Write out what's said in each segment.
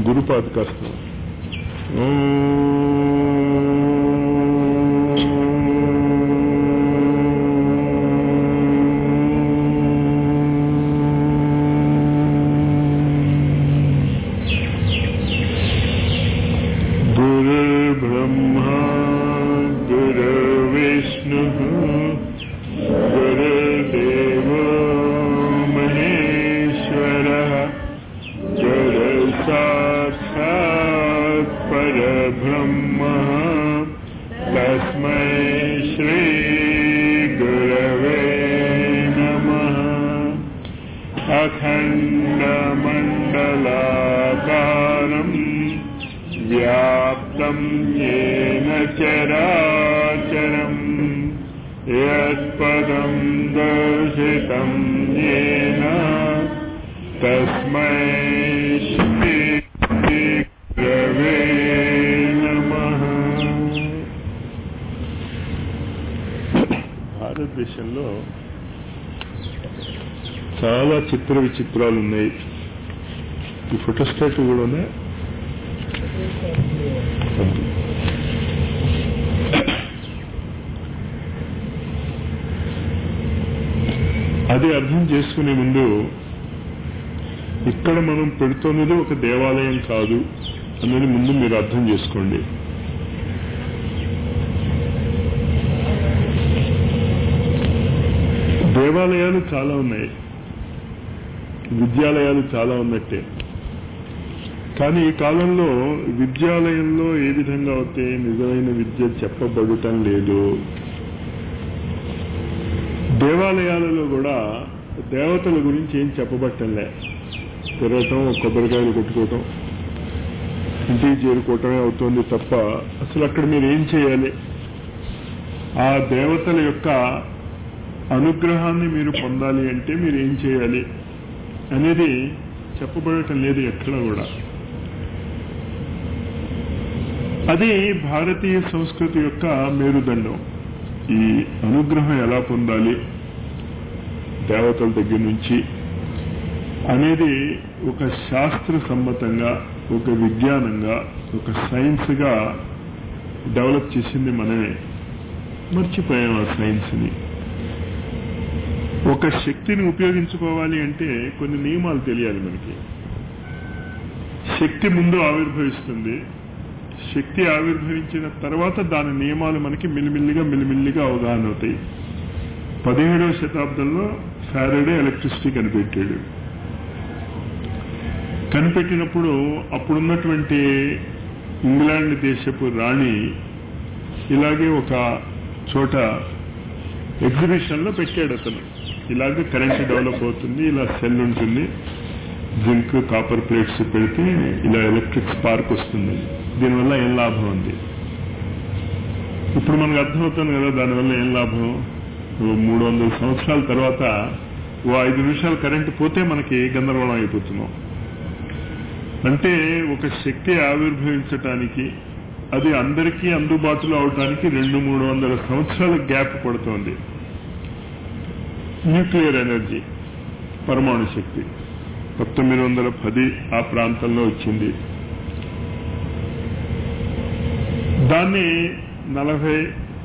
గురుపాద కాస్త गुरुर्ब्रह्मा गुरुर्विष्णुः गुरुर्देवो महेश्वरः गुरुसाक्षात् परब्रह्मः तस्मै श्रीगुरवे नमः अखण्डमण्डलाकारम् व्याप्तं येन चराचरम् यत्पदं दर्शितं येन तस्मै श्रीगुरवे नमः భారతదేశంలో చాలా చిత్ర విచిత్రాలు ఉన్నాయి ఈ ఫోటోస్టాట్ కూడా ఉన్నాయి అది అర్థం చేసుకునే ముందు ఇక్కడ మనం పెడుతున్నది ఒక దేవాలయం కాదు అనేది ముందు మీరు అర్థం చేసుకోండి దేవాలయాలు చాలా ఉన్నాయి విద్యాలయాలు చాలా ఉన్నట్టే కానీ ఈ కాలంలో విద్యాలయంలో ఏ విధంగా అయితే నిజమైన విద్య చెప్పబడటం లేదు దేవాలయాలలో కూడా దేవతల గురించి ఏం చెప్పబట్టంలే తిరగటం కొబ్బరికాయలు కొట్టుకోవటం ఇంటికి చేరుకోవటమే అవుతుంది తప్ప అసలు అక్కడ మీరు ఏం చేయాలి ఆ దేవతల యొక్క అనుగ్రహాన్ని మీరు పొందాలి అంటే మీరు ఏం చేయాలి అనేది చెప్పబడటం లేదు ఎక్కడ కూడా అది భారతీయ సంస్కృతి యొక్క మేరుదండం ఈ అనుగ్రహం ఎలా పొందాలి దేవతల దగ్గర నుంచి అనేది ఒక శాస్త్ర సమ్మతంగా ఒక విజ్ఞానంగా ఒక సైన్స్గా డెవలప్ చేసింది మనమే మర్చిపోయాం ఆ సైన్స్ని ఒక శక్తిని ఉపయోగించుకోవాలి అంటే కొన్ని నియమాలు తెలియాలి మనకి శక్తి ముందు ఆవిర్భవిస్తుంది శక్తి ఆవిర్భవించిన తర్వాత దాని నియమాలు మనకి మిల్లిమిల్లిగా మిల్లిమిల్లిగా అవగాహన అవుతాయి పదిహేడవ శతాబ్దంలో ఫారడే ఎలక్ట్రిసిటీ కనిపెట్టాడు కనిపెట్టినప్పుడు అప్పుడున్నటువంటి ఇంగ్లాండ్ దేశపు రాణి ఇలాగే ఒక చోట ఎగ్జిబిషన్లో పెట్టాడు అతను ఇలాగే కరెంట్ డెవలప్ అవుతుంది ఇలా సెల్ ఉంటుంది జింక్ కాపర్ ప్లేట్స్ పెడితే ఇలా ఎలక్ట్రిక్ స్పార్క్ వస్తుంది దీనివల్ల ఏం లాభం ఉంది ఇప్పుడు మనకు అర్థమవుతుంది కదా దానివల్ల ఏం లాభం ఓ మూడు వందల సంవత్సరాల తర్వాత ఓ ఐదు నిమిషాలు కరెంటు పోతే మనకి గందరగోళం అయిపోతున్నాం అంటే ఒక శక్తి ఆవిర్భవించటానికి అది అందరికీ అందుబాటులో అవటానికి రెండు మూడు వందల సంవత్సరాల గ్యాప్ పడుతోంది న్యూక్లియర్ ఎనర్జీ పరమాణు శక్తి పంతొమ్మిది వందల పది ఆ ప్రాంతంలో వచ్చింది దాన్ని నలభై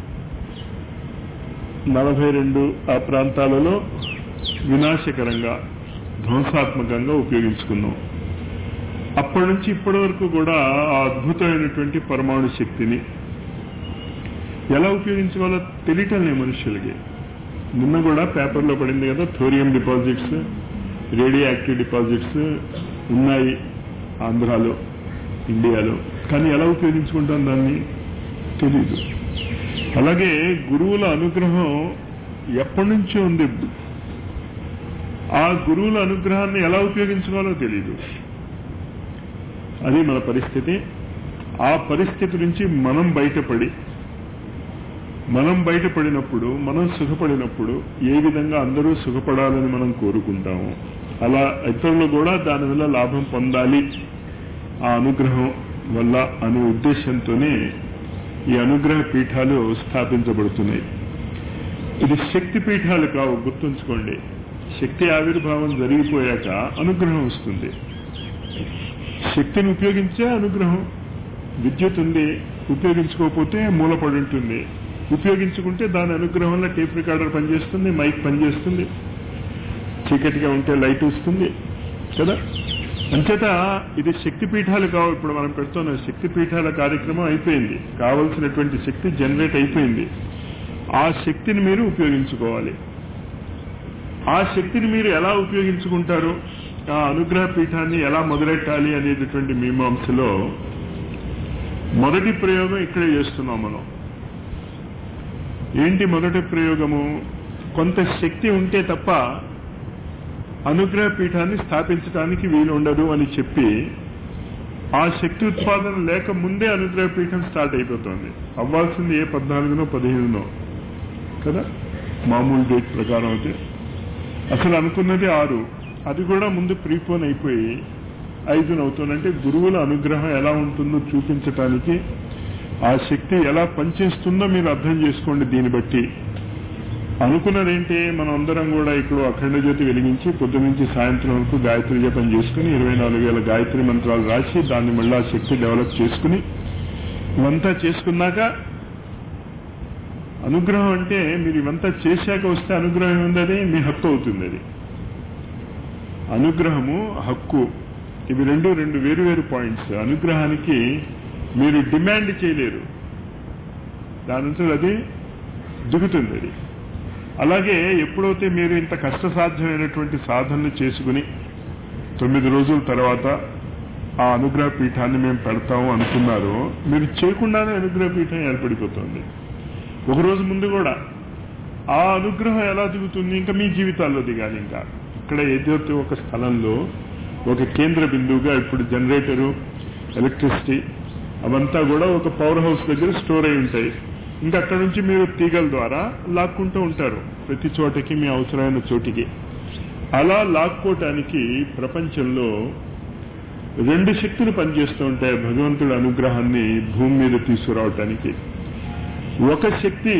నలభై రెండు ఆ ప్రాంతాలలో వినాశకరంగా ధ్వంసాత్మకంగా ఉపయోగించుకున్నాం అప్పటి నుంచి ఇప్పటి వరకు కూడా ఆ అద్భుతమైనటువంటి పరమాణు శక్తిని ఎలా ఉపయోగించుకోవాలో తెలియటం లేదు మనుషులకి నిన్న కూడా పేపర్లో పడింది కదా thorium deposits radio active deposits ఉన్నాయి ఆంధ్రాలో ఇండియాలో కానీ ఎలా ఉపయోగించుకుంటాం దాన్ని తెలీదు అలాగే గురువుల అనుగ్రహం ఎప్పటి నుంచో ఉంది ఆ గురువుల అనుగ్రహాన్ని ఎలా ఉపయోగించుకోవాలో తెలియదు అది మన పరిస్థితి ఆ పరిస్థితి నుంచి మనం బయటపడి మనం బయటపడినప్పుడు మనం సుఖపడినప్పుడు ఏ విధంగా అందరూ సుఖపడాలని మనం కోరుకుంటాము అలా ఇతరులు కూడా దానివల్ల లాభం పొందాలి ఆ అనుగ్రహం వల్ల అనే ఉద్దేశంతోనే ఈ అనుగ్రహ పీఠాలు స్థాపించబడుతున్నాయి ఇది శక్తి పీఠాలు కావు గుర్తుంచుకోండి శక్తి ఆవిర్భావం జరిగిపోయాక అనుగ్రహం వస్తుంది శక్తిని ఉపయోగించే అనుగ్రహం విద్యుత్ ఉంది ఉపయోగించుకోకపోతే మూలపడి ఉంటుంది ఉపయోగించుకుంటే దాని అనుగ్రహం వల్ల టేప్ రికార్డర్ పనిచేస్తుంది మైక్ పనిచేస్తుంది చీకటిగా ఉంటే లైట్ వస్తుంది కదా అంచేత ఇది శక్తి పీఠాలు కావు ఇప్పుడు మనం పెడుతున్న శక్తి పీఠాల కార్యక్రమం అయిపోయింది కావలసినటువంటి శక్తి జనరేట్ అయిపోయింది ఆ శక్తిని మీరు ఉపయోగించుకోవాలి ఆ శక్తిని మీరు ఎలా ఉపయోగించుకుంటారు ఆ అనుగ్రహ పీఠాన్ని ఎలా మొదలెట్టాలి అనేటటువంటి మీమాంసలో మొదటి ప్రయోగం ఇక్కడే చేస్తున్నాం మనం ఏంటి మొదటి ప్రయోగము కొంత శక్తి ఉంటే తప్ప అనుగ్రహ పీఠాన్ని స్థాపించడానికి వీలు ఉండదు అని చెప్పి ఆ శక్తి ఉత్పాదన లేక ముందే అనుగ్రహ పీఠం స్టార్ట్ అయిపోతుంది అవ్వాల్సింది ఏ పద్నాలుగునో పదిహేనునో కదా మామూలు డేట్ ప్రకారం అయితే అసలు అనుకున్నది ఆరు అది కూడా ముందు ప్రీపోన్ అయిపోయి ఐదున అవుతుందంటే గురువుల అనుగ్రహం ఎలా ఉంటుందో చూపించటానికి ఆ శక్తి ఎలా పనిచేస్తుందో మీరు అర్థం చేసుకోండి దీన్ని బట్టి అనుకున్నదేంటి మనం అందరం కూడా ఇక్కడ అఖండ జ్యోతి వెలిగించి పొద్దు నుంచి సాయంత్రం వరకు గాయత్రి జపం చేసుకుని ఇరవై నాలుగు వేల గాయత్రి మంత్రాలు రాసి దాన్ని మళ్ళీ ఆ శక్తి డెవలప్ చేసుకుని ఇవంతా చేసుకున్నాక అనుగ్రహం అంటే మీరు ఇవంతా చేశాక వస్తే అనుగ్రహం ఉంది అది మీ హక్కు అవుతుంది అది అనుగ్రహము హక్కు ఇవి రెండు రెండు వేరు వేరు పాయింట్స్ అనుగ్రహానికి మీరు డిమాండ్ చేయలేరు దాని నుంచి అది దిగుతుంది అది అలాగే ఎప్పుడైతే మీరు ఇంత కష్టసాధ్యమైనటువంటి సాధనలు చేసుకుని తొమ్మిది రోజుల తర్వాత ఆ అనుగ్రహ పీఠాన్ని మేము పెడతాము అనుకున్నారో మీరు చేయకుండానే అనుగ్రహ పీఠం ఏర్పడిపోతుంది ఒక రోజు ముందు కూడా ఆ అనుగ్రహం ఎలా దిగుతుంది ఇంకా మీ జీవితాల్లో దిగాలి ఇంకా ఇక్కడ ఏదైతే ఒక స్థలంలో ఒక కేంద్ర బిందువుగా ఇప్పుడు జనరేటరు ఎలక్ట్రిసిటీ అవంతా కూడా ఒక పవర్ హౌస్ దగ్గర స్టోర్ అయి ఉంటాయి ఇంకా అక్కడ నుంచి మీరు తీగల ద్వారా లాక్కుంటూ ఉంటారు ప్రతి చోటకి మీ అవసరమైన చోటికి అలా లాక్కోవటానికి ప్రపంచంలో రెండు శక్తులు పనిచేస్తూ ఉంటాయి భగవంతుడి అనుగ్రహాన్ని భూమి మీద తీసుకురావటానికి ఒక శక్తి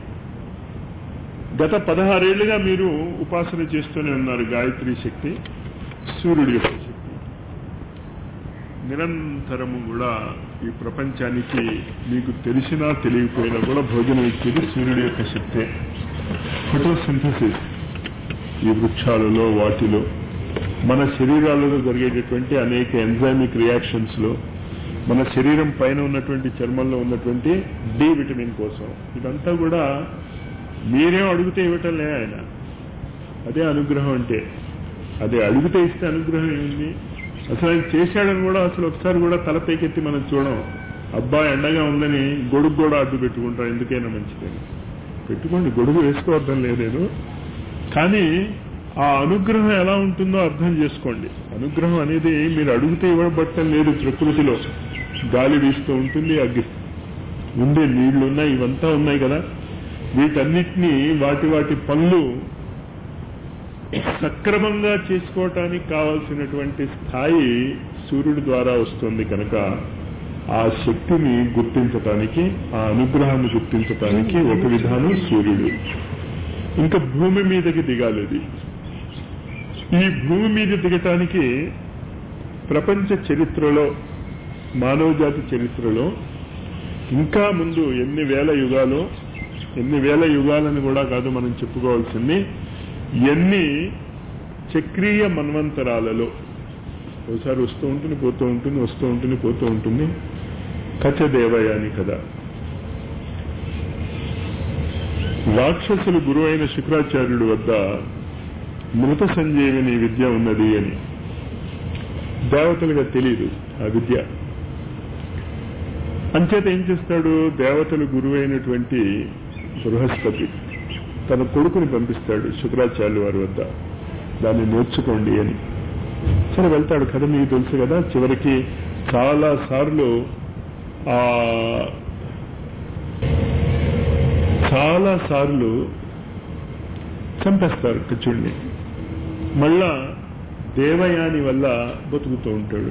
గత పదహారేళ్లుగా మీరు ఉపాసన చేస్తూనే ఉన్నారు గాయత్రి శక్తి సూర్యుడి యొక్క శక్తి నిరంతరము కూడా ఈ ప్రపంచానికి మీకు తెలిసినా తెలియకపోయినా కూడా భోజనం ఇచ్చేది సూర్యుడి యొక్క శక్తే ఫోటోసింథసిస్ ఈ వృక్షాలలో వాటిలో మన శరీరాలలో జరిగేటటువంటి అనేక ఎంజైమిక్ రియాక్షన్స్ లో మన శరీరం పైన ఉన్నటువంటి చర్మంలో ఉన్నటువంటి డి విటమిన్ కోసం ఇదంతా కూడా మీరేం అడిగితే ఇవ్వటం లే ఆయన అదే అనుగ్రహం అంటే అదే అడిగితే ఇస్తే అనుగ్రహం ఏముంది అసలు ఆయన చేశాడని కూడా అసలు ఒకసారి కూడా తలపైకెత్తి మనం చూడం అబ్బా ఎండగా ఉందని గొడుగు కూడా అడ్డు పెట్టుకుంటాం ఎందుకైనా మంచిదని పెట్టుకోండి గొడుగు వేసుకోవద్దని లేదు కానీ ఆ అనుగ్రహం ఎలా ఉంటుందో అర్థం చేసుకోండి అనుగ్రహం అనేది మీరు అడిగితే ఇవ్వబట్టం లేదు ప్రకృతిలో గాలి వీస్తూ ఉంటుంది అగ్గి ఉండే నీళ్లు ఉన్నాయి ఇవంతా ఉన్నాయి కదా వీటన్నిటినీ వాటి వాటి పనులు సక్రమంగా చేసుకోవటానికి కావాల్సినటువంటి స్థాయి సూర్యుడి ద్వారా వస్తుంది కనుక ఆ శక్తిని గుర్తించటానికి ఆ అనుగ్రహాన్ని గుర్తించటానికి ఒక విధానం సూర్యుడు ఇంకా భూమి మీదకి దిగాలి అది ఈ భూమి మీద దిగటానికి ప్రపంచ చరిత్రలో మానవ జాతి చరిత్రలో ఇంకా ముందు ఎన్ని వేల యుగాలు ఎన్ని వేల యుగాలని కూడా కాదు మనం చెప్పుకోవాల్సింది ఎన్ని చక్రీయ మన్వంతరాలలో ఒకసారి వస్తూ ఉంటుంది పోతూ ఉంటుంది వస్తూ ఉంటుంది పోతూ ఉంటుంది కచదేవయాని కదా రాక్షసులు గురువు అయిన శుక్రాచార్యుడి వద్ద మృత సంజీవిని విద్య ఉన్నది అని దేవతలుగా తెలియదు ఆ విద్య అంచేత ఏం చేస్తాడు దేవతలు గురువైనటువంటి బృహస్పతి తన కొడుకుని పంపిస్తాడు శుక్రాచార్యుల వారి వద్ద దాన్ని నేర్చుకోండి అని సరే వెళ్తాడు కదా మీకు తెలుసు కదా చివరికి చాలా సార్లు ఆ చాలా సార్లు చంపేస్తారు కచుడిని మళ్ళా దేవయాని వల్ల బతుకుతూ ఉంటాడు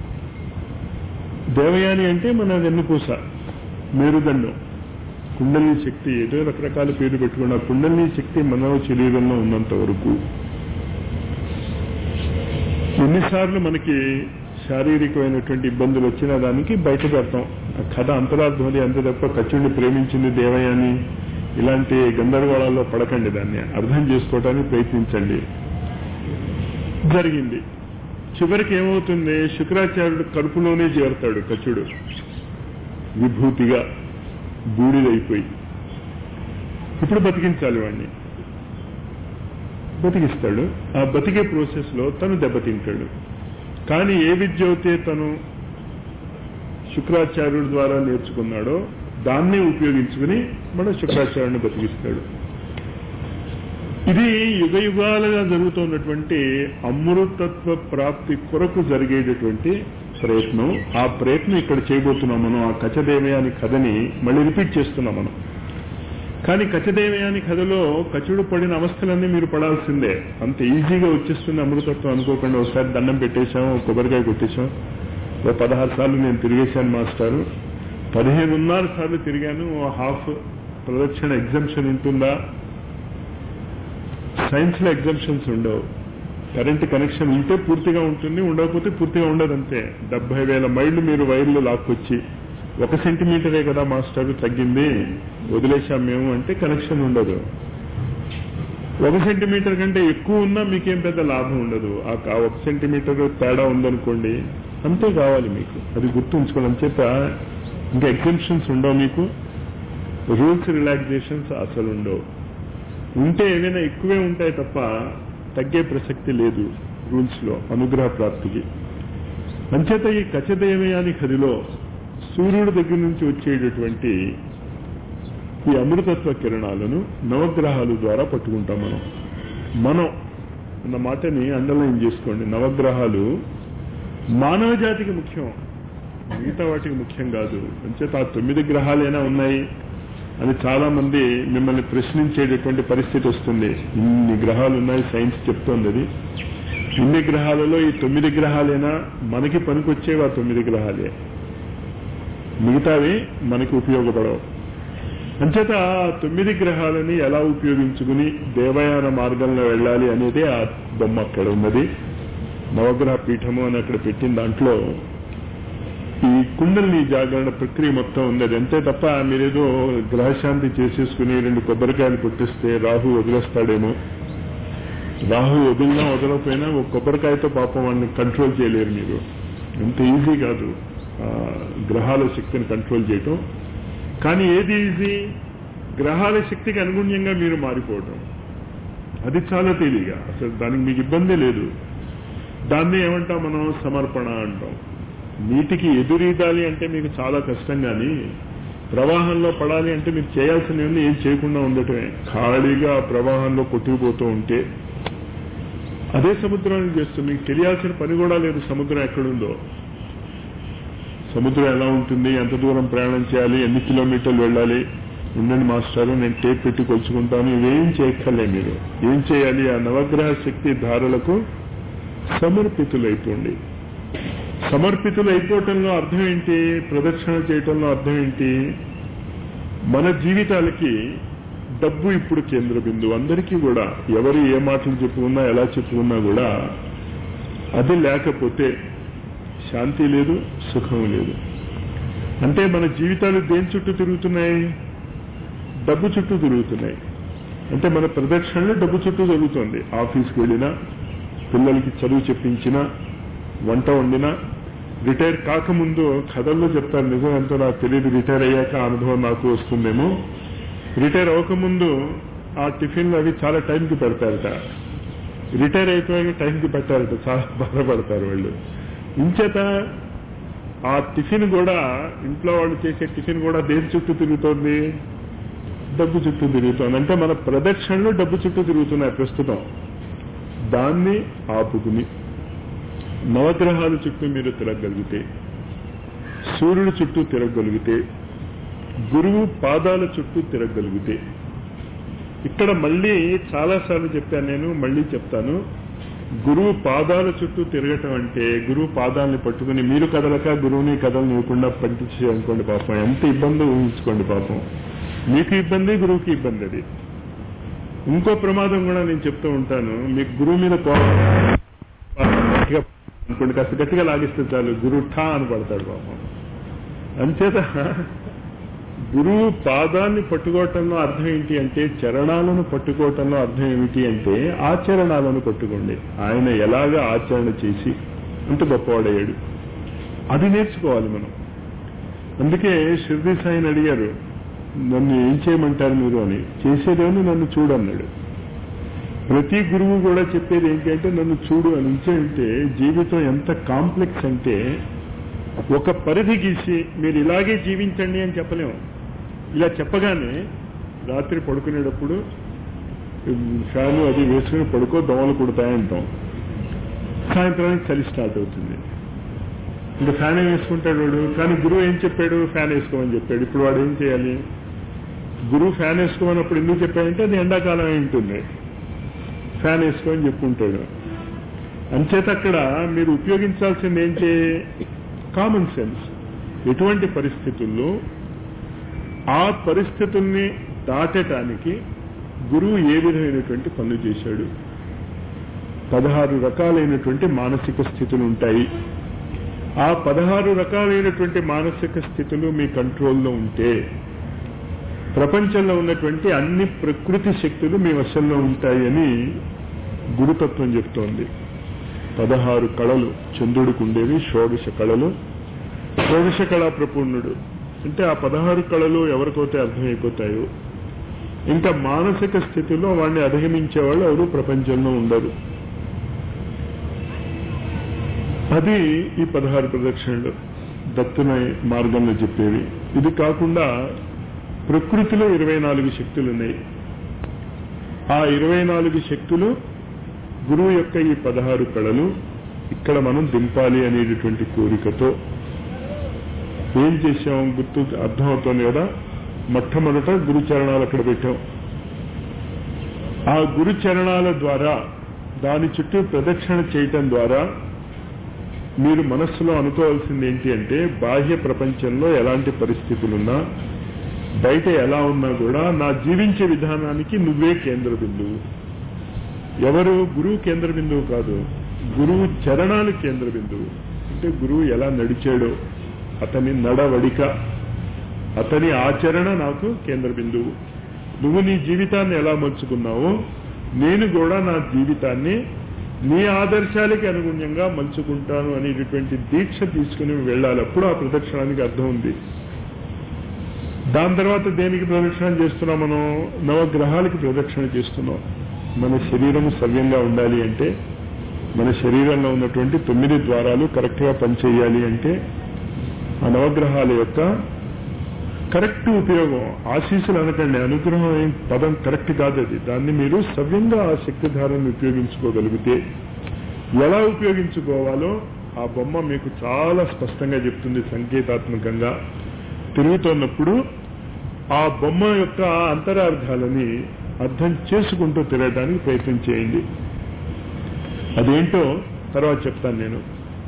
దేవయాని అంటే మన వెన్నుపూస మేరుదండం కుండలి శక్తి ఏదో రకరకాల పేరు పెట్టుకున్న కుండలి శక్తి మనవ శరీరంలో ఉన్నంత వరకు ఎన్నిసార్లు మనకి శారీరకమైనటువంటి ఇబ్బందులు వచ్చిన దానికి బయట పెడతాం ఆ కథ అంతరార్థం అది అంతే తప్ప కచ్చుడిని ప్రేమించింది దేవయ్యని ఇలాంటి గందరగోళాల్లో పడకండి దాన్ని అర్థం చేసుకోవడానికి ప్రయత్నించండి జరిగింది చివరికి ఏమవుతుంది శుక్రాచార్యుడు కడుపులోనే చేరుతాడు కచుడు విభూతిగా బూడిదైపోయి ఇప్పుడు బతికించాలి వాడిని బతికిస్తాడు ఆ బతికే ప్రాసెస్ లో తను దెబ్బతింటాడు కానీ ఏ విద్య అయితే తను శుక్రాచార్యుడి ద్వారా నేర్చుకున్నాడో దాన్నే ఉపయోగించుకుని మన శుక్రాచార్యుడిని బతికిస్తాడు ఇది యుగ యుగాలుగా జరుగుతున్నటువంటి అమృతత్వ ప్రాప్తి కొరకు జరిగేటటువంటి ప్రయత్నం ఆ ప్రయత్నం ఇక్కడ చేయబోతున్నాం మనం ఆ కచదేవయాని కథని మళ్ళీ రిపీట్ చేస్తున్నాం మనం కానీ కచదేవయాని కథలో కచుడు పడిన అవస్థలన్నీ మీరు పడాల్సిందే అంత ఈజీగా వచ్చేస్తుంది అమృతత్వం అనుకోకుండా ఒకసారి దండం పెట్టేశాం ఒక కొబ్బరికాయ కొట్టేశాం ఓ పదహారు సార్లు నేను తిరిగేశాను మాస్టారు పదిహేనున్నర సార్లు తిరిగాను ఓ హాఫ్ ప్రదక్షిణ ఎగ్జంప్షన్ ఉంటుందా సైన్స్ లో ఎగ్జంప్షన్స్ ఉండవు కరెంట్ కనెక్షన్ ఉంటే పూర్తిగా ఉంటుంది ఉండకపోతే పూర్తిగా ఉండదు అంతే డెబ్బై వేల మైళ్ళు మీరు వైర్లు లాక్కొచ్చి ఒక సెంటీమీటరే కదా మాస్టర్ తగ్గింది వదిలేశాం మేము అంటే కనెక్షన్ ఉండదు ఒక సెంటీమీటర్ కంటే ఎక్కువ ఉన్నా మీకేం పెద్ద లాభం ఉండదు ఆ కా- ఒక సెంటీమీటర్ తేడా ఉందనుకోండి అంతే కావాలి మీకు అది గుర్తుంచుకోవడం చేత ఇంకా ఎగ్జంప్షన్స్ ఉండవు మీకు రూల్స్ రిలాక్సేషన్స్ అసలు ఉండవు ఉంటే ఏమైనా ఎక్కువే ఉంటాయి తప్ప తగ్గే ప్రసక్తి లేదు రూల్స్ లో అనుగ్రహ ప్రాప్తికి అంచేత ఈ కచదేవయాని కదిలో సూర్యుడి దగ్గర నుంచి వచ్చేటటువంటి ఈ అమృతత్వ కిరణాలను నవగ్రహాల ద్వారా పట్టుకుంటాం మనం మనం అన్న మాటని అండర్లైన్ చేసుకోండి నవగ్రహాలు మానవ జాతికి ముఖ్యం మిగతా వాటికి ముఖ్యం కాదు అంచేత ఆ తొమ్మిది గ్రహాలైనా ఉన్నాయి అని చాలా మంది మిమ్మల్ని ప్రశ్నించేటటువంటి పరిస్థితి వస్తుంది ఇన్ని గ్రహాలు ఉన్నాయి సైన్స్ చెప్తోంది అది ఇన్ని గ్రహాలలో ఈ తొమ్మిది గ్రహాలైనా మనకి పనికొచ్చేవి ఆ తొమ్మిది గ్రహాలే మిగతావి మనకి ఉపయోగపడవు అంచేత ఆ తొమ్మిది గ్రహాలని ఎలా ఉపయోగించుకుని దేవయాన మార్గంలో వెళ్ళాలి అనేది ఆ బొమ్మ అక్కడ ఉన్నది నవగ్రహ పీఠము అని అక్కడ పెట్టిన దాంట్లో ఈ కుండలిని జాగరణ ప్రక్రియ మొత్తం ఉంది అది అంతే తప్ప మీరేదో గ్రహశాంతి చేసేసుకుని రెండు కొబ్బరికాయలు పుట్టిస్తే రాహు వదిలేస్తాడేమో రాహు వదిలినా వదలకపోయినా ఒక కొబ్బరికాయతో పాపం వాడిని కంట్రోల్ చేయలేరు మీరు అంత ఈజీ కాదు ఆ, గ్రహాల శక్తిని కంట్రోల్ చేయటం కానీ ఏది ఈజీ గ్రహాల శక్తికి అనుగుణ్యంగా మీరు మారిపోవటం అది చాలా తేలిగా అసలు దానికి మీకు ఇబ్బందే లేదు దాన్ని ఏమంటాం మనం సమర్పణ అంటాం నీటికి ఎదురీదాలి అంటే మీకు చాలా కష్టం కానీ ప్రవాహంలో పడాలి అంటే మీరు చేయాల్సినవన్నీ ఏం చేయకుండా ఉండటమే ఖాళీగా ఆ ప్రవాహంలో కొట్టుకుపోతూ ఉంటే అదే సముద్రానికి చేస్తుంది మీకు తెలియాల్సిన పని కూడా లేదు సముద్రం ఎక్కడుందో సముద్రం ఎలా ఉంటుంది ఎంత దూరం ప్రయాణం చేయాలి ఎన్ని కిలోమీటర్లు వెళ్ళాలి ఉండండి మాస్టారు నేను టేప్ పెట్టి కొలుచుకుంటాను ఇవేం చేయక్కర్లే మీరు ఏం చేయాలి ఆ నవగ్రహ శక్తి ధారలకు సమర్పితులైపోండి సమర్పితులు అయిపోవటంలో అర్థం ఏంటి ప్రదక్షిణ చేయటంలో అర్థం ఏంటి మన జీవితాలకి డబ్బు ఇప్పుడు కేంద్ర బిందువు అందరికీ కూడా ఎవరు ఏ మాటలు చెప్పుకున్నా ఎలా చెప్పుకున్నా కూడా అది లేకపోతే శాంతి లేదు సుఖం లేదు అంటే మన జీవితాలు దేని చుట్టూ తిరుగుతున్నాయి డబ్బు చుట్టూ తిరుగుతున్నాయి అంటే మన ప్రదక్షిణలో డబ్బు చుట్టూ జరుగుతుంది ఆఫీస్కి వెళ్ళినా పిల్లలకి చదువు చెప్పించినా వంట వండినా రిటైర్ కాకముందు కథల్లో చెప్తారు నిజం ఎంతో నాకు తెలియదు రిటైర్ అయ్యాక ఆ అనుభవం నాకు వస్తుందేమో రిటైర్ అవ్వకముందు ఆ టిఫిన్లు అవి చాలా టైంకి పెడతారట రిటైర్ అయిపోయాక టైంకి పెట్టారట చాలా బాధపడతారు వాళ్ళు ఇంచేత ఆ టిఫిన్ కూడా ఇంట్లో వాళ్ళు చేసే టిఫిన్ కూడా దేని చుట్టూ తిరుగుతోంది డబ్బు చుట్టూ తిరుగుతోంది అంటే మన ప్రదక్షిణలు డబ్బు చుట్టూ తిరుగుతున్నాయి ప్రస్తుతం దాన్ని ఆపుకుని నవగ్రహాల చుట్టూ మీరు తిరగగలిగితే సూర్యుడి చుట్టూ తిరగగలిగితే గురువు పాదాల చుట్టూ తిరగగలిగితే ఇక్కడ మళ్ళీ చాలాసార్లు చెప్పాను నేను మళ్ళీ చెప్తాను గురువు పాదాల చుట్టూ తిరగటం అంటే గురువు పాదాలని పట్టుకుని మీరు కదలక గురువుని కదలనివ్వకుండా పంపించి అనుకోండి పాపం ఎంత ఇబ్బంది ఊహించుకోండి పాపం మీకు ఇబ్బంది గురువుకి ఇబ్బంది అది ఇంకో ప్రమాదం కూడా నేను చెప్తూ ఉంటాను మీకు గురువు మీద కోపం అనుకోండి కాస్త గట్టిగా లాగిస్తే చాలు గురువు ఠా అని పడతాడు పాపం అంచేత గురువు పాదాన్ని పట్టుకోవటంలో అర్థం ఏంటి అంటే చరణాలను పట్టుకోవటంలో అర్థం ఏమిటి అంటే ఆచరణాలను పట్టుకోండి ఆయన ఎలాగ ఆచరణ చేసి అంత గొప్పవాడయ్యాడు అది నేర్చుకోవాలి మనం అందుకే షిర్ది సాయిని అడిగారు నన్ను ఏం చేయమంటారు మీరు అని చేసేదేమని నన్ను చూడన్నాడు ప్రతి గురువు కూడా చెప్పేది ఏంటి అంటే నన్ను చూడు అని ఉంటే జీవితం ఎంత కాంప్లెక్స్ అంటే ఒక పరిధి గీసి మీరు ఇలాగే జీవించండి అని చెప్పలేము ఇలా చెప్పగానే రాత్రి పడుకునేటప్పుడు ఫ్యాను అది వేసుకుని పడుకో దోమలు కుడతాయంటాం సాయంత్రానికి చలి స్టార్ట్ అవుతుంది ఇంకా ఫ్యాన్ ఏం వేసుకుంటాడు వాడు కానీ గురువు ఏం చెప్పాడు ఫ్యాన్ వేసుకోమని చెప్పాడు ఇప్పుడు వాడు ఏం చేయాలి గురువు ఫ్యాన్ వేసుకోమన్నప్పుడు ఎందుకు చెప్పాడంటే అది ఎండాకాలం అయి ఉంటుంది ఫ్యాన్ వేసుకోమని చెప్పుకుంటాడు అంచేత అక్కడ మీరు ఉపయోగించాల్సింది ఏంటి కామన్ సెన్స్ ఎటువంటి పరిస్థితుల్లో ఆ పరిస్థితుల్ని దాటటానికి గురువు ఏ విధమైనటువంటి పనులు చేశాడు పదహారు రకాలైనటువంటి మానసిక స్థితులు ఉంటాయి ఆ పదహారు రకాలైనటువంటి మానసిక స్థితులు మీ కంట్రోల్లో ఉంటే ప్రపంచంలో ఉన్నటువంటి అన్ని ప్రకృతి శక్తులు మీ వశంలో ఉంటాయని గురుతత్వం చెప్తోంది పదహారు కళలు చంద్రుడికి ఉండేవి షోడశ కళలు షోడశ కళా ప్రపూర్ణుడు అంటే ఆ పదహారు కళలు ఎవరికైతే అర్థమైపోతాయో ఇంకా మానసిక స్థితిలో వాడిని అధిగమించే వాళ్ళు ఎవరు ప్రపంచంలో ఉండరు అది ఈ పదహారు ప్రదక్షిణలు దత్తున మార్గంలో చెప్పేవి ఇది కాకుండా ప్రకృతిలో ఇరవై నాలుగు శక్తులు ఉన్నాయి ఆ ఇరవై నాలుగు శక్తులు గురువు యొక్క ఈ పదహారు కళలు ఇక్కడ మనం దింపాలి అనేటటువంటి కోరికతో ఏం చేశాం గుర్తు అర్థమవుతోంది కదా మొట్టమొదట గురు చరణాలు అక్కడ పెట్టాం ఆ గురు చరణాల ద్వారా దాని చుట్టూ ప్రదక్షిణ చేయటం ద్వారా మీరు మనస్సులో అనుకోవాల్సింది ఏంటి అంటే బాహ్య ప్రపంచంలో ఎలాంటి పరిస్థితులున్నా బయట ఎలా ఉన్నా కూడా నా జీవించే విధానానికి నువ్వే కేంద్ర బిందువు ఎవరు గురువు కేంద్ర బిందువు కాదు గురువు చరణాలు కేంద్ర బిందువు అంటే గురువు ఎలా నడిచాడో అతని నడవడిక అతని ఆచరణ నాకు కేంద్ర బిందువు నువ్వు నీ జీవితాన్ని ఎలా మలుచుకున్నావో నేను కూడా నా జీవితాన్ని నీ ఆదర్శాలకి అనుగుణ్యంగా మలుచుకుంటాను అనేటటువంటి దీక్ష తీసుకుని వెళ్ళాలి అప్పుడు ఆ ప్రదక్షిణానికి అర్థం ఉంది దాని తర్వాత దేనికి ప్రదక్షిణ చేస్తున్నాం మనం నవగ్రహాలకి ప్రదక్షిణ చేస్తున్నాం మన శరీరం సవ్యంగా ఉండాలి అంటే మన శరీరంలో ఉన్నటువంటి తొమ్మిది ద్వారాలు కరెక్ట్గా పనిచేయాలి అంటే ఆ నవగ్రహాల యొక్క కరెక్ట్ ఉపయోగం ఆశీస్సులు అనకండి అనుగ్రహం ఏం పదం కరెక్ట్ కాదు అది దాన్ని మీరు సవ్యంగా ఆ శక్తిధారాన్ని ఉపయోగించుకోగలిగితే ఎలా ఉపయోగించుకోవాలో ఆ బొమ్మ మీకు చాలా స్పష్టంగా చెప్తుంది సంకేతాత్మకంగా తిరుగుతున్నప్పుడు ఆ బొమ్మ యొక్క అంతరార్థాలని అర్థం చేసుకుంటూ తిరగడానికి ప్రయత్నం చేయండి అదేంటో తర్వాత చెప్తాను నేను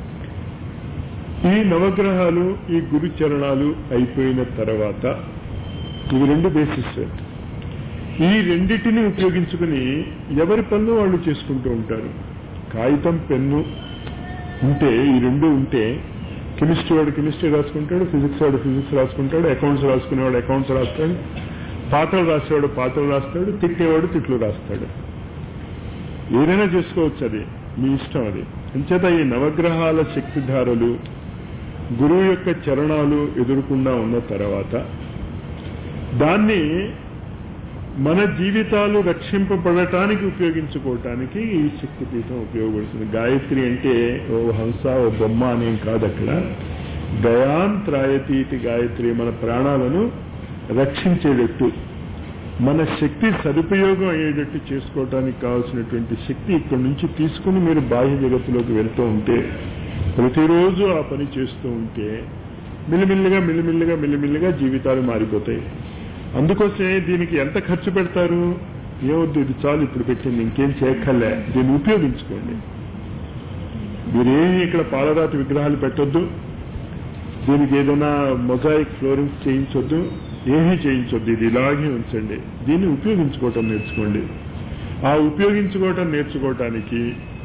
ఈ నవగ్రహాలు ఈ గురు చరణాలు అయిపోయిన తర్వాత ఇవి రెండు బేసిస్ ఈ రెండిటిని ఉపయోగించుకుని ఎవరి పనులు వాళ్ళు చేసుకుంటూ ఉంటారు కాగితం పెన్ను ఉంటే ఈ రెండు ఉంటే కెమిస్ట్రీ వాడు కెమిస్ట్రీ రాసుకుంటాడు ఫిజిక్స్ వాడు ఫిజిక్స్ రాసుకుంటాడు అకౌంట్స్ రాసుకునేవాడు అకౌంట్స్ రాస్తాడు పాత్రలు రాసేవాడు పాత్రలు రాస్తాడు తిట్టేవాడు తిట్లు రాస్తాడు ఏదైనా చేసుకోవచ్చు అది మీ ఇష్టం అది అంచేత ఈ నవగ్రహాల శక్తిధారలు గురువు యొక్క చరణాలు ఎదురుకుండా ఉన్న తర్వాత దాన్ని మన జీవితాలు రక్షింపబడటానికి ఉపయోగించుకోవటానికి ఈ శక్తిపీఠం ఉపయోగపడుతుంది గాయత్రి అంటే ఓ హంస ఓ బొమ్మ అనేం కాదు అక్కడ గయాన్ త్రాయతీతి గాయత్రి మన ప్రాణాలను రక్షించేటట్టు మన శక్తి సదుపయోగం అయ్యేటట్టు చేసుకోవటానికి కావాల్సినటువంటి శక్తి ఇక్కడి నుంచి తీసుకుని మీరు బాహ్య జగత్తులోకి వెళ్తూ ఉంటే ప్రతిరోజు ఆ పని చేస్తూ ఉంటే మిల్లిమిల్లిగా మిల్లిమిల్లిగా మిల్లిమిల్లిగా జీవితాలు మారిపోతాయి అందుకోసమే దీనికి ఎంత ఖర్చు పెడతారు ఏవద్దు ఇది చాలు ఇప్పుడు పెట్టింది ఇంకేం చేయక్కర్లే దీన్ని ఉపయోగించుకోండి మీరేమి ఇక్కడ పాలరాతి విగ్రహాలు పెట్టొద్దు దీనికి ఏదైనా మొజాయిక్ ఫ్లోరింగ్స్ చేయించొద్దు ఏమీ చేయించొద్దు ఇది ఇలాగే ఉంచండి దీన్ని ఉపయోగించుకోవటం నేర్చుకోండి ఆ ఉపయోగించుకోవటం నేర్చుకోవటానికి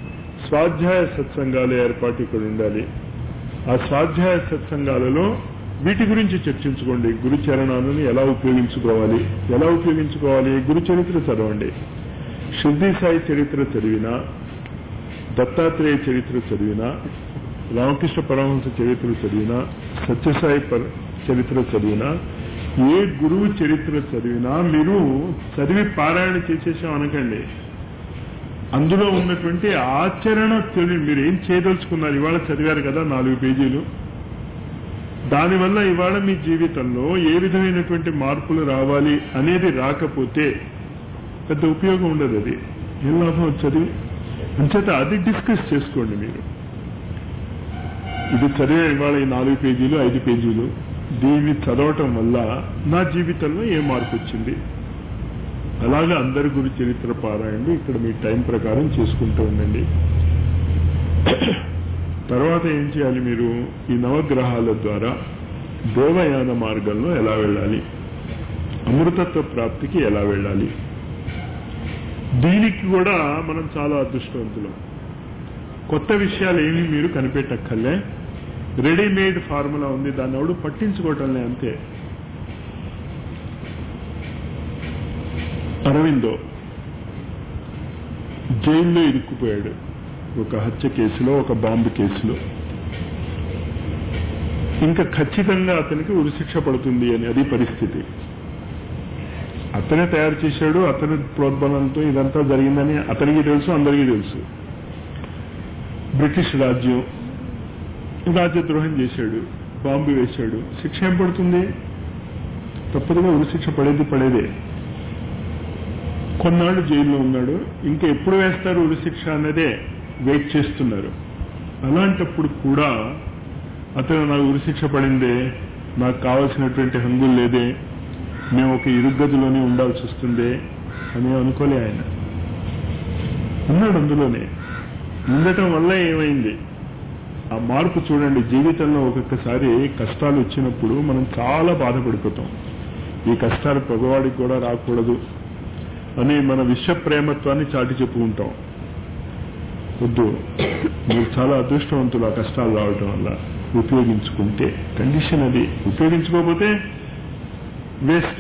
స్వాధ్యాయ సత్సంగాలు ఏర్పాటు ఇక్కడ ఉండాలి ఆ స్వాధ్యాయ సత్సంగాలలో వీటి గురించి చర్చించుకోండి గురు చరణాలను ఎలా ఉపయోగించుకోవాలి ఎలా ఉపయోగించుకోవాలి గురు చరిత్ర చదవండి శుద్ధి సాయి చరిత్ర చదివినా దత్తాత్రేయ చరిత్ర చదివినా రామకృష్ణ పరమహంస చరిత్ర చదివినా సత్యసాయి పర- చరిత్ర చదివినా ఏ గురువు చరిత్ర చదివినా మీరు చదివి పారాయణ చేసేసాం అనకండి అందులో ఉన్నటువంటి ఆచరణ తెలియ మీరు ఏం చేయదలుచుకున్నారు ఇవాళ చదివారు కదా నాలుగు పేజీలు దానివల్ల ఇవాళ మీ జీవితంలో ఏ విధమైనటువంటి మార్పులు రావాలి అనేది రాకపోతే పెద్ద ఉపయోగం ఉండదు అది ఏం లాభం చదివి అంచేత అది డిస్కస్ చేసుకోండి మీరు ఇది చదివే ఇవాళ ఈ నాలుగు పేజీలు ఐదు పేజీలు దీన్ని చదవటం వల్ల నా జీవితంలో ఏ మార్పు వచ్చింది అలాగే అందరి గురి చరిత్ర పారాయణలు ఇక్కడ మీ టైం ప్రకారం చేసుకుంటూ ఉండండి తర్వాత ఏం చేయాలి మీరు ఈ నవగ్రహాల ద్వారా దేవయాన మార్గంలో ఎలా వెళ్ళాలి అమృతత్వ ప్రాప్తికి ఎలా వెళ్ళాలి దీనికి కూడా మనం చాలా అదృష్టవంతులం కొత్త విషయాలు ఏమి మీరు కనిపెట్టక్కర్లే రెడీమేడ్ ఫార్ములా ఉంది దాన్ని ఎవడు పట్టించుకోవటంలే అంతే అరవిందో జైల్లో ఇరుక్కుపోయాడు ఒక హత్య కేసులో ఒక బాంబు కేసులో ఇంకా ఖచ్చితంగా అతనికి ఉరిశిక్ష పడుతుంది అని అది పరిస్థితి అతనే తయారు చేశాడు అతని ప్రోద్బలంతో ఇదంతా జరిగిందని అతనికి తెలుసు అందరికీ తెలుసు బ్రిటిష్ రాజ్యం రాజ్యద్రోహం చేశాడు బాంబు వేశాడు శిక్ష ఏం పడుతుంది తప్పదుగా ఉరిశిక్ష పడేది పడేదే కొన్నాళ్ళు జైల్లో ఉన్నాడు ఇంకా ఎప్పుడు వేస్తారు ఉరిశిక్ష అన్నదే వెయిట్ చేస్తున్నారు అలాంటప్పుడు కూడా అతను నాకు ఉరిశిక్ష పడిందే నాకు కావలసినటువంటి హంగులు లేదే మేము ఒక ఇరుగ్గదిలోనే ఉండాల్సి వస్తుంది అని అనుకోలే ఆయన ఉన్నాడు అందులోనే ఉండటం వల్ల ఏమైంది ఆ మార్పు చూడండి జీవితంలో ఒక్కొక్కసారి కష్టాలు వచ్చినప్పుడు మనం చాలా బాధపడిపోతాం ఈ కష్టాలు పగవాడికి కూడా రాకూడదు అని మన విశ్వ ప్రేమత్వాన్ని చాటి చెప్పుకుంటాం వద్దు మీరు చాలా అదృష్టవంతులు ఆ కష్టాలు రావటం వల్ల ఉపయోగించుకుంటే కండిషన్ అది ఉపయోగించుకోకపోతే వేస్ట్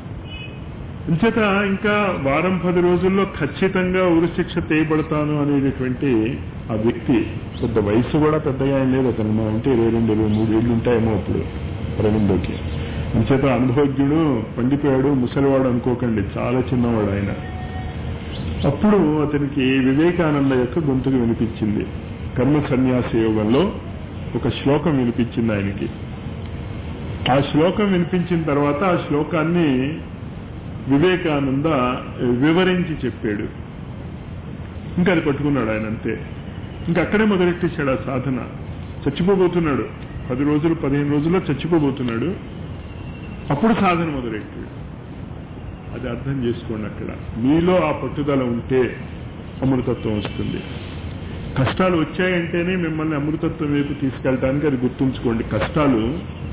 అంచేత ఇంకా వారం పది రోజుల్లో ఖచ్చితంగా ఉరిశిక్ష తేయబడతాను అనేటటువంటి ఆ వ్యక్తి పెద్ద వయసు కూడా పెద్దగా ఏం లేదు అతను మా అంటే ఇరవై రెండు ఇరవై మూడు ఏళ్ళు ఉంటాయేమో అప్పుడు అరవిందోకి అంచేత అనుభవజ్ఞుడు పండిపోయాడు ముసలివాడు అనుకోకండి చాలా చిన్నవాడు ఆయన అప్పుడు అతనికి వివేకానంద యొక్క గొంతుకు వినిపించింది కర్మ సన్యాస యోగంలో ఒక శ్లోకం వినిపించింది ఆయనకి ఆ శ్లోకం వినిపించిన తర్వాత ఆ శ్లోకాన్ని వివేకానంద వివరించి చెప్పాడు ఇంకా అది పట్టుకున్నాడు ఆయన అంతే ఇంకా అక్కడే మొదలెట్టేశాడు ఆ సాధన చచ్చిపోబోతున్నాడు పది రోజులు పదిహేను రోజుల్లో చచ్చిపోబోతున్నాడు అప్పుడు సాధన మొదలెట్టాడు అది అర్థం చేసుకోండి అక్కడ మీలో ఆ పట్టుదల ఉంటే అమృతత్వం వస్తుంది కష్టాలు వచ్చాయంటేనే మిమ్మల్ని అమృతత్వం వైపు తీసుకెళ్ళడానికి అది గుర్తుంచుకోండి కష్టాలు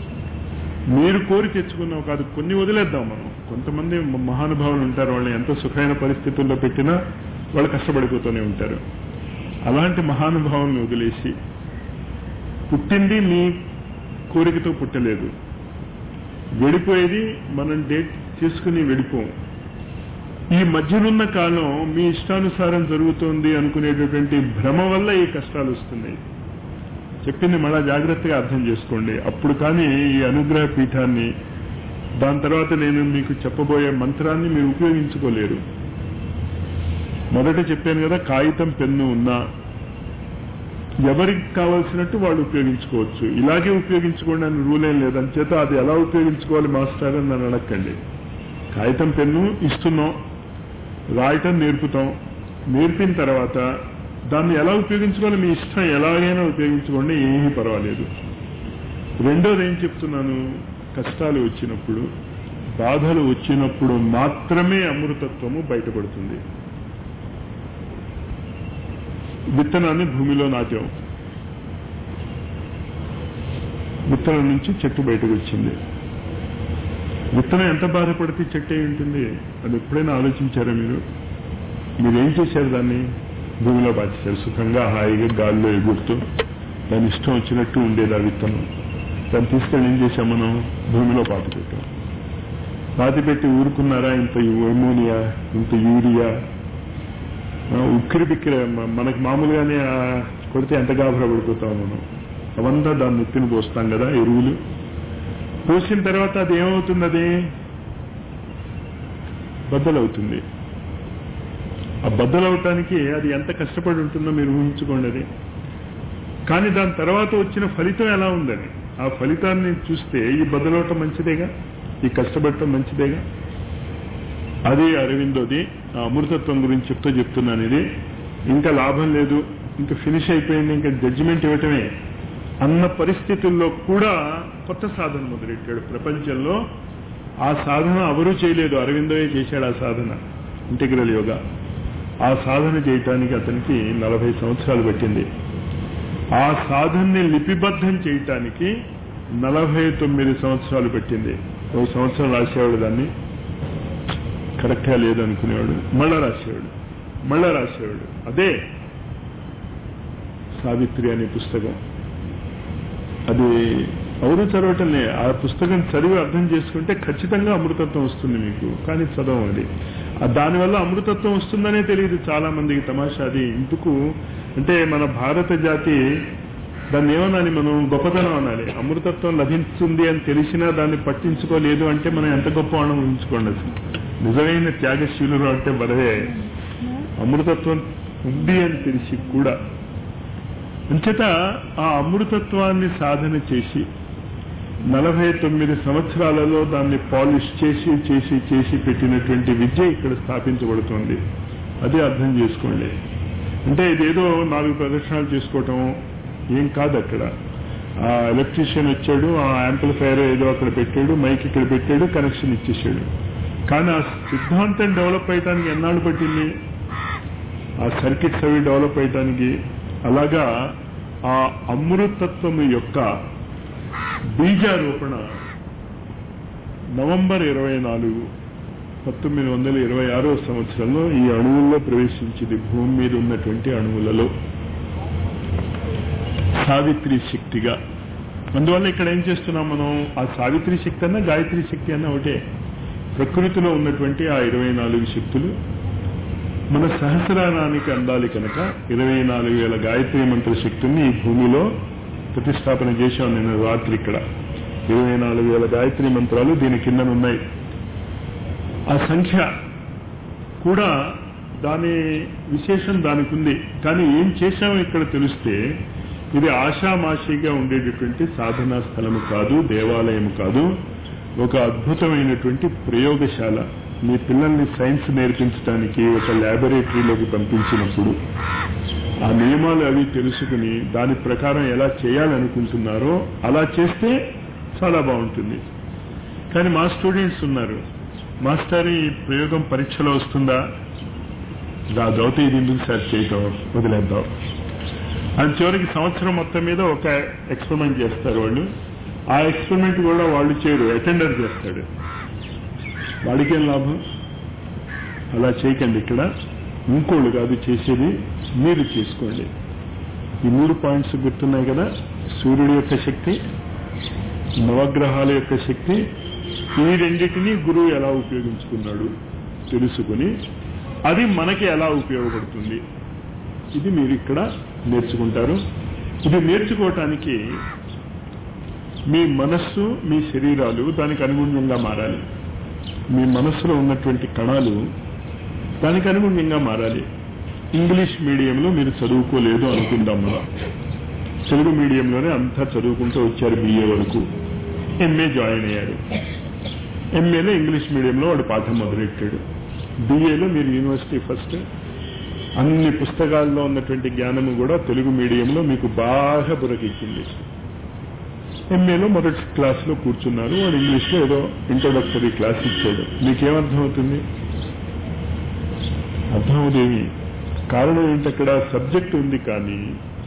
మీరు కోరి తెచ్చుకున్నాం కాదు కొన్ని వదిలేద్దాం మనం కొంతమంది మ- మహానుభావులు ఉంటారు వాళ్ళని ఎంత సుఖమైన పరిస్థితుల్లో పెట్టినా వాళ్ళు కష్టపడిపోతూనే ఉంటారు అలాంటి మహానుభావుల్ని వదిలేసి పుట్టింది మీ కోరికతో పుట్టలేదు వెళ్ళిపోయేది మనం డేట్ చేసుకుని వెళ్ళిపోం ఈ మధ్యనున్న కాలం మీ ఇష్టానుసారం జరుగుతోంది అనుకునేటటువంటి భ్రమ వల్ల ఈ కష్టాలు వస్తున్నాయి చెప్పింది మళ్ళా జాగ్రత్తగా అర్థం చేసుకోండి అప్పుడు కానీ ఈ అనుగ్రహ పీఠాన్ని దాని తర్వాత నేను మీకు చెప్పబోయే మంత్రాన్ని మీరు ఉపయోగించుకోలేరు మొదట చెప్పాను కదా కాగితం పెన్ను ఉన్నా ఎవరికి కావాల్సినట్టు వాళ్ళు ఉపయోగించుకోవచ్చు ఇలాగే ఉపయోగించుకోండి అని రూల్ ఏం లేదు అంచేత అది ఎలా ఉపయోగించుకోవాలి మాస్టర్ అని నన్ను అడగండి కాగితం పెన్ను ఇస్తున్నాం రాయటం నేర్పుతాం నేర్పిన తర్వాత దాన్ని ఎలా ఉపయోగించుకోవాలి మీ ఇష్టం ఎలాగైనా ఉపయోగించుకోండి ఏమీ పర్వాలేదు రెండోది ఏం చెప్తున్నాను కష్టాలు వచ్చినప్పుడు బాధలు వచ్చినప్పుడు మాత్రమే అమృతత్వము బయటపడుతుంది విత్తనాన్ని భూమిలో నాటాం విత్తనం నుంచి చెట్టు బయటకు వచ్చింది విత్తనం ఎంత బాధపడితే చెట్టు అయి ఉంటుంది అది ఎప్పుడైనా ఆలోచించారా మీరు మీరేం చేశారు దాన్ని భూమిలో పాతిశాడు సుఖంగా హాయిగా గాల్లో ఎగురుతూ దాని ఇష్టం వచ్చినట్టు ఉండేది ఆ విత్తనం దాన్ని తీసుకెళ్ళి ఏం చేశాం మనం భూమిలో పాతి పెట్టాం పాతి పెట్టి ఊరుకున్నారా ఇంత ఎమోనియా ఇంత యూరియా ఆ, ఉక్కిరి బిక్కిరి మ- మనకి మామూలుగానే ఆ కొడితే ఎంత గాభరా పడిపోతాం మనం అవంతా దాన్ని ఎత్తిన పోస్తాం కదా ఎరువులు పోసిన తర్వాత అది ఏమవుతుంది అది బద్దలవుతుంది ఆ బద్దలవటానికి అది ఎంత కష్టపడి ఉంటుందో మీరు ఊహించుకోండి అది కానీ దాని తర్వాత వచ్చిన ఫలితం ఎలా ఉందని ఆ ఫలితాన్ని చూస్తే ఈ బద్దలవటం మంచిదేగా ఈ కష్టపడటం మంచిదేగా అది అరవిందోది ఆ అమృతత్వం గురించి చెప్తూ చెప్తున్నాను ఇది ఇంకా లాభం లేదు ఇంకా ఫినిష్ అయిపోయింది ఇంకా జడ్జిమెంట్ ఇవ్వటమే అన్న పరిస్థితుల్లో కూడా కొత్త సాధన మొదలెట్టాడు ప్రపంచంలో ఆ సాధన ఎవరూ చేయలేదు అరవిందోయే చేశాడు ఆ సాధన ఇంటిగ్రల్ యోగా ఆ సాధన చేయటానికి అతనికి నలభై సంవత్సరాలు పట్టింది ఆ సాధనని లిపిబద్ధం చేయటానికి నలభై తొమ్మిది సంవత్సరాలు పెట్టింది ఒక సంవత్సరం రాసేవాడు దాన్ని కరెక్ట్గా లేదు అనుకునేవాడు మళ్ళా రాసేవాడు మళ్ళా రాసేవాడు అదే సావిత్రి అనే పుస్తకం అది ఎవరు చదవటంలే ఆ పుస్తకం చదివి అర్థం చేసుకుంటే ఖచ్చితంగా అమృతత్వం వస్తుంది మీకు కానీ చదవం అది ఆ దానివల్ల అమృతత్వం వస్తుందనే తెలియదు చాలా మందికి తమాషా అది ఎందుకు అంటే మన భారత జాతి దాన్ని ఏమనాలి మనం గొప్పతనం అనాలి అమృతత్వం లభిస్తుంది అని తెలిసినా దాన్ని పట్టించుకోలేదు అంటే మనం ఎంత గొప్ప వాళ్ళం ఊహించుకోండి అసలు నిజమైన త్యాగశీలురు అంటే బరవే అమృతత్వం ఉంది అని తెలిసి కూడా అంచేత ఆ అమృతత్వాన్ని సాధన చేసి నలభై తొమ్మిది సంవత్సరాలలో దాన్ని పాలిష్ చేసి చేసి చేసి పెట్టినటువంటి విద్య ఇక్కడ స్థాపించబడుతోంది అదే అర్థం చేసుకోండి అంటే ఇదేదో నాలుగు ప్రదక్షిణాలు చేసుకోవటం ఏం కాదు అక్కడ ఆ ఎలక్ట్రీషియన్ వచ్చాడు ఆ యాంప్లిఫైర్ ఏదో అక్కడ పెట్టాడు మైక్ ఇక్కడ పెట్టాడు కనెక్షన్ ఇచ్చేసాడు కానీ ఆ సిద్ధాంతం డెవలప్ అయ్యడానికి ఎన్నాళ్ళు పట్టింది ఆ సర్కిట్స్ అవి డెవలప్ అయ్యడానికి అలాగా ఆ అమృతత్వము యొక్క బీజారోపణ నవంబర్ ఇరవై నాలుగు పంతొమ్మిది వందల ఇరవై ఆరో సంవత్సరంలో ఈ అణువుల్లో ప్రవేశించింది భూమి మీద ఉన్నటువంటి అణువులలో సావిత్రి శక్తిగా అందువల్ల ఇక్కడ ఏం చేస్తున్నాం మనం ఆ సావిత్రి శక్తి అన్న గాయత్రి శక్తి అన్న ఒకటే ప్రకృతిలో ఉన్నటువంటి ఆ ఇరవై నాలుగు శక్తులు మన సహస్రానానికి అందాలి కనుక ఇరవై నాలుగు వేల గాయత్రి మంత్ర శక్తుల్ని ఈ భూమిలో ప్రతిష్టాపన చేశాం నిన్న రాత్రి ఇక్కడ ఇరవై నాలుగు వేల గాయత్రి మంత్రాలు దీని కిందనున్నాయి ఆ సంఖ్య కూడా దాని విశేషం దానికి ఉంది కానీ ఏం చేశామో ఇక్కడ తెలిస్తే ఇది ఆషామాషిగా ఉండేటటువంటి సాధనా స్థలము కాదు దేవాలయం కాదు ఒక అద్భుతమైనటువంటి ప్రయోగశాల మీ పిల్లల్ని సైన్స్ నేర్పించడానికి ఒక ల్యాబొరేటరీలోకి పంపించినప్పుడు ఆ నియమాలు అవి తెలుసుకుని దాని ప్రకారం ఎలా చేయాలనుకుంటున్నారో అలా చేస్తే చాలా బాగుంటుంది కానీ మా స్టూడెంట్స్ ఉన్నారు మాస్టర్ ఈ ప్రయోగం పరీక్షలో వస్తుందా దాదవుతే ఇది ఎందుకు సార్ చేయటం వదిలేద్దాం అది చివరికి సంవత్సరం మొత్తం మీద ఒక ఎక్స్పెరిమెంట్ చేస్తారు వాళ్ళు ఆ ఎక్స్పెరిమెంట్ కూడా వాళ్ళు చేయరు అటెండర్ చేస్తాడు వాడికేం లాభం అలా చేయకండి ఇక్కడ ఇంకోళ్ళు కాదు చేసేది మీరు చేసుకోండి ఈ మూడు పాయింట్స్ గుర్తున్నాయి కదా సూర్యుడి యొక్క శక్తి నవగ్రహాల యొక్క శక్తి ఈ రెండింటినీ గురువు ఎలా ఉపయోగించుకున్నాడు తెలుసుకుని అది మనకి ఎలా ఉపయోగపడుతుంది ఇది మీరు ఇక్కడ నేర్చుకుంటారు ఇది నేర్చుకోవటానికి మీ మనస్సు మీ శరీరాలు దానికి అనుగుణ్యంగా మారాలి మీ మనస్సులో ఉన్నటువంటి కణాలు దానికి అనుగుణ్యంగా మారాలి ఇంగ్లీష్ మీడియంలో మీరు చదువుకోలేదు అనుకుందాం మనం తెలుగు మీడియంలోనే అంతా చదువుకుంటూ వచ్చారు బిఏ వరకు ఎంఏ జాయిన్ అయ్యారు ఎంఏలో ఇంగ్లీష్ మీడియంలో వాడు పాఠం మొదలెట్టాడు బిఏలో మీరు యూనివర్సిటీ ఫస్ట్ అన్ని పుస్తకాల్లో ఉన్నటువంటి జ్ఞానము కూడా తెలుగు మీడియంలో మీకు బాగా బురకెక్కింది ఎంఏలో మొదటి క్లాస్లో కూర్చున్నారు వాడు ఇంగ్లీష్లో ఏదో ఇంట్రొడక్టరీ క్లాస్ ఇచ్చాడు మీకేమర్థం అవుతుంది అర్థమవుదేమి కారణం ఏంటక్కడ సబ్జెక్ట్ ఉంది కానీ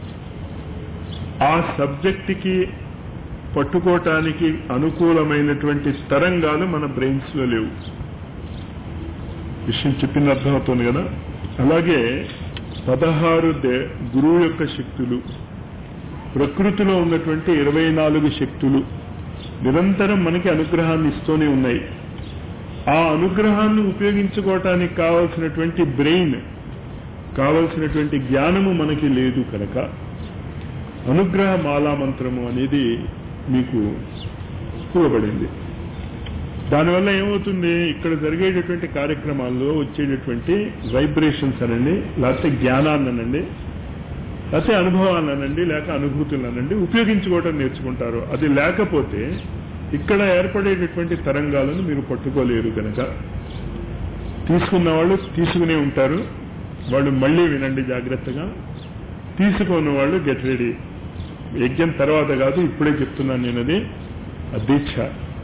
ఆ సబ్జెక్ట్కి పట్టుకోవటానికి అనుకూలమైనటువంటి తరంగాలు మన బ్రెయిన్స్ లో లేవు విషయం చెప్పింది అర్థమవుతుంది కదా అలాగే పదహారు దే- గురువు యొక్క శక్తులు ప్రకృతిలో ఉన్నటువంటి ఇరవై నాలుగు శక్తులు నిరంతరం మనకి అనుగ్రహాన్ని ఇస్తూనే ఉన్నాయి ఆ అనుగ్రహాన్ని ఉపయోగించుకోవటానికి కావలసినటువంటి బ్రెయిన్ కావలసినటువంటి జ్ఞానము మనకి లేదు కనుక అనుగ్రహ మాలా మంత్రము అనేది మీకు ఇవ్వబడింది దానివల్ల ఏమవుతుంది ఇక్కడ జరిగేటటువంటి కార్యక్రమాల్లో వచ్చేటటువంటి వైబ్రేషన్స్ అనండి లేకపోతే జ్ఞానాన్ని అనండి లేకపోతే అనుభవాన్ని అనండి లేక అనుభూతులు అనండి ఉపయోగించుకోవటం నేర్చుకుంటారు అది లేకపోతే ఇక్కడ ఏర్పడేటటువంటి తరంగాలను మీరు పట్టుకోలేరు కనుక తీసుకున్న వాళ్ళు తీసుకునే ఉంటారు వాళ్ళు మళ్ళీ వినండి జాగ్రత్తగా తీసుకున్న వాళ్ళు గెట్ రెడీ యజ్ఞం తర్వాత కాదు ఇప్పుడే చెప్తున్నాను నేను అది ఆ దీక్ష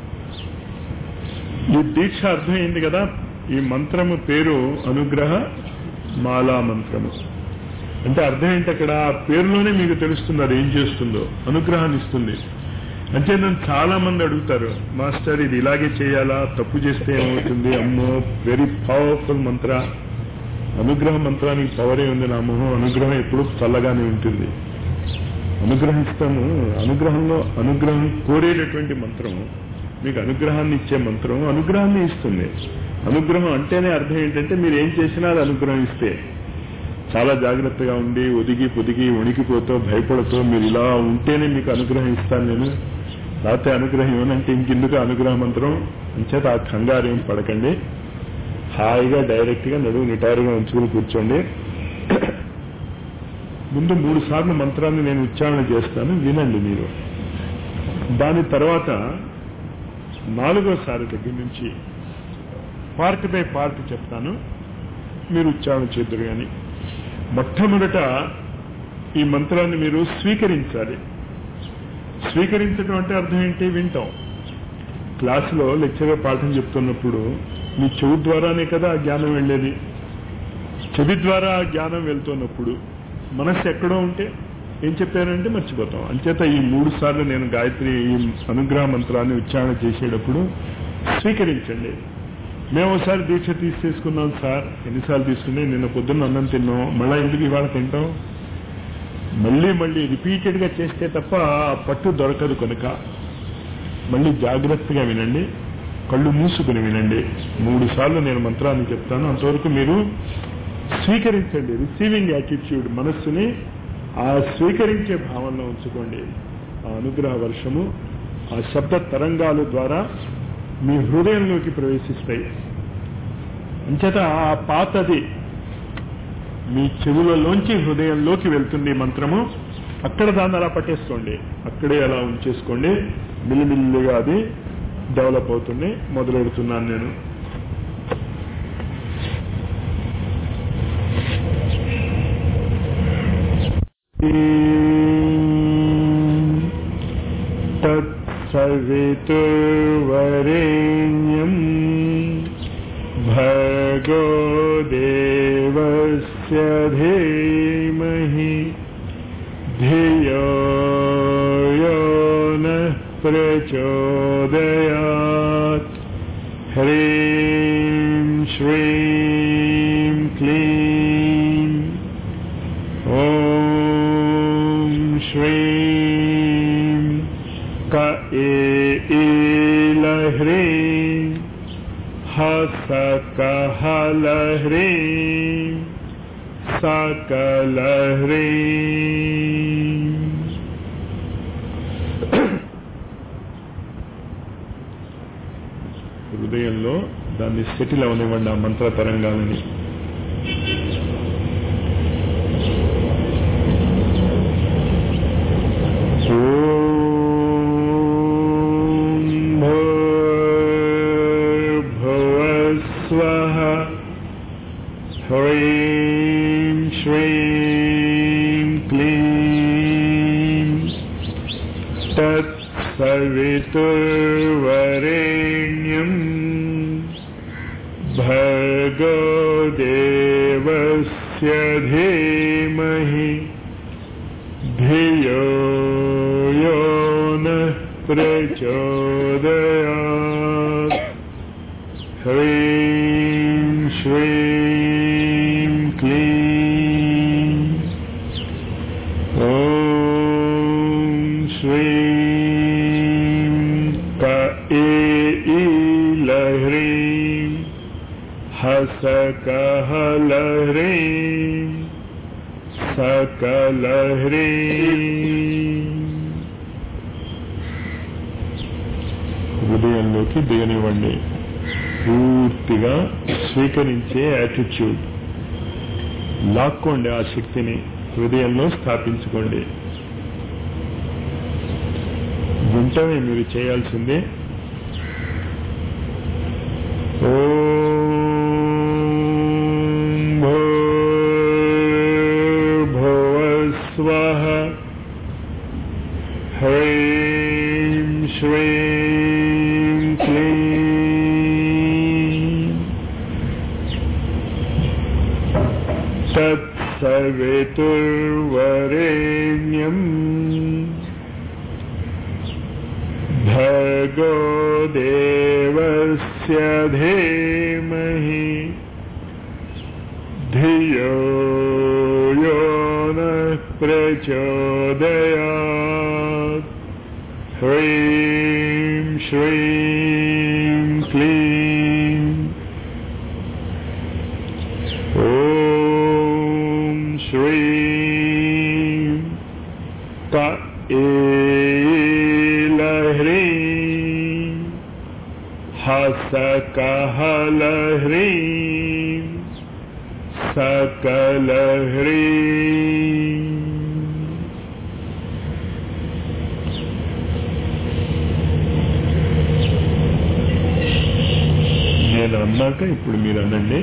ఈ దీక్ష అర్థమైంది కదా ఈ మంత్రము పేరు అనుగ్రహ మాలా మంత్రము అంటే అర్థం ఏంటి అక్కడ ఆ పేరులోనే మీకు తెలుస్తుంది అది ఏం చేస్తుందో అనుగ్రహాన్ని ఇస్తుంది అంటే నన్ను చాలా మంది అడుగుతారు మాస్టర్ ఇది ఇలాగే చేయాలా తప్పు చేస్తే ఏమవుతుంది అమ్మో వెరీ పవర్ఫుల్ మంత్ర అనుగ్రహ మంత్రానికి పవరే ఉంది నా మొహం అనుగ్రహం ఎప్పుడు చల్లగానే ఉంటుంది అనుగ్రహిస్తాము అనుగ్రహంలో అనుగ్రహం కోరేటటువంటి మంత్రము మీకు అనుగ్రహాన్ని ఇచ్చే మంత్రం అనుగ్రహాన్ని ఇస్తుంది అనుగ్రహం అంటేనే అర్థం ఏంటంటే మీరు ఏం చేసినా అది అనుగ్రహం ఇస్తే చాలా జాగ్రత్తగా ఉండి ఒదిగి పొదిగి వణికిపోతూ భయపడుతూ మీరు ఇలా ఉంటేనే మీకు అనుగ్రహం ఇస్తాను నేను లేకపోతే అనుగ్రహం ఏమనంటే ఇంకెందుకు అనుగ్రహ మంత్రం అంచేత ఆ కంగారు ఏం పడకండి హాయిగా డైరెక్ట్ గా నడువు నిటారుగా ఉంచుకుని కూర్చోండి ముందు మూడు సార్లు మంత్రాన్ని నేను ఉచ్చారణ చేస్తాను వినండి మీరు దాని తర్వాత నాలుగోసారి దగ్గర నుంచి పార్ట్ బై పార్ట్ చెప్తాను మీరు ఉచ్చారణ చేద్దరు కానీ మొట్టమొదట ఈ మంత్రాన్ని మీరు స్వీకరించాలి స్వీకరించడం అంటే అర్థం ఏంటి వింటాం క్లాసులో లెక్చరర్ పాఠం చెప్తున్నప్పుడు మీ చెవి ద్వారానే కదా ఆ జ్ఞానం వెళ్ళేది చెవి ద్వారా ఆ జ్ఞానం వెళ్తున్నప్పుడు మనస్సు ఎక్కడో ఉంటే ఏం చెప్పారంటే మర్చిపోతాం అంచేత ఈ మూడు సార్లు నేను గాయత్రి ఈ అనుగ్రహ మంత్రాన్ని ఉచ్చారణ చేసేటప్పుడు స్వీకరించండి మేము ఒకసారి దీక్ష తీసేసుకున్నాం సార్ ఎన్నిసార్లు తీసుకుని నిన్న పొద్దున్న అన్నం తిన్నాం మళ్ళీ ఎందుకు ఇవాళ తింటాం మళ్ళీ మళ్ళీ రిపీటెడ్ గా చేస్తే తప్ప ఆ పట్టు దొరకదు కనుక మళ్ళీ జాగ్రత్తగా వినండి కళ్ళు మూసుకుని వినండి మూడు సార్లు నేను మంత్రాన్ని చెప్తాను అంతవరకు మీరు స్వీకరించండి రిసీవింగ్ యాటిట్యూడ్ మనస్సుని ఆ స్వీకరించే భావనలో ఉంచుకోండి ఆ అనుగ్రహ వర్షము ఆ శబ్ద తరంగాల ద్వారా మీ హృదయంలోకి ప్రవేశిస్తాయి అంచేత ఆ పాతది మీ చెవులలోంచి హృదయంలోకి వెళ్తుంది ఈ మంత్రము అక్కడ దాన్ని అలా పట్టేసుకోండి అక్కడే అలా ఉంచేసుకోండి మిల్లిమిల్లిగా అది డెవలప్ అవుతుంది మొదలెడుతున్నాను నేను तत्सवितुर्वरेण्यम् भर्गो देवस्य धीमहि धियो यो नः प्रचोदयात् ह्रीं श्रीं क्लीं ॐ श्रीं क ईलह्रीं हसकहलह्रीं सकलह्रीं హృదయంలో దాన్ని సెటిల్ అవనివ్వండి ఆ మంత్ర తరంగాలని భూర్భువస్వః హ్రీం శ్రీం క్లీం తత్సవితుర్వరేణ్యం భర్గో దేవస్య ధీమహి ధియో యో నః ప్రచోదయాత్ హ్రీం శ్రీం క్లీం क ए लह्रीं हस कह लह्रीं सकलह्रीं హృదయంలోకి దిగనివ్వండి పూర్తిగా స్వీకరించే యాటిట్యూడ్ లాక్కోండి ఆ శక్తిని హృదయంలో స్థాపించుకోండి వింటమే మీరు చేయాల్సింది ఓం భూర్భువస్వః హ్రీం శ్రీం క్లీం तत्सवितुर्वरेण्यम् भर्गो देवस्य धीमहि धियो यो नः प्रचोदयात् ह्रीं श्रीं क्लीं ॐ श्रीं क एलह्रीं हसकहलह्रीं सकलह्रीं నేను అన్నాక ఇప్పుడు మీరు అనండి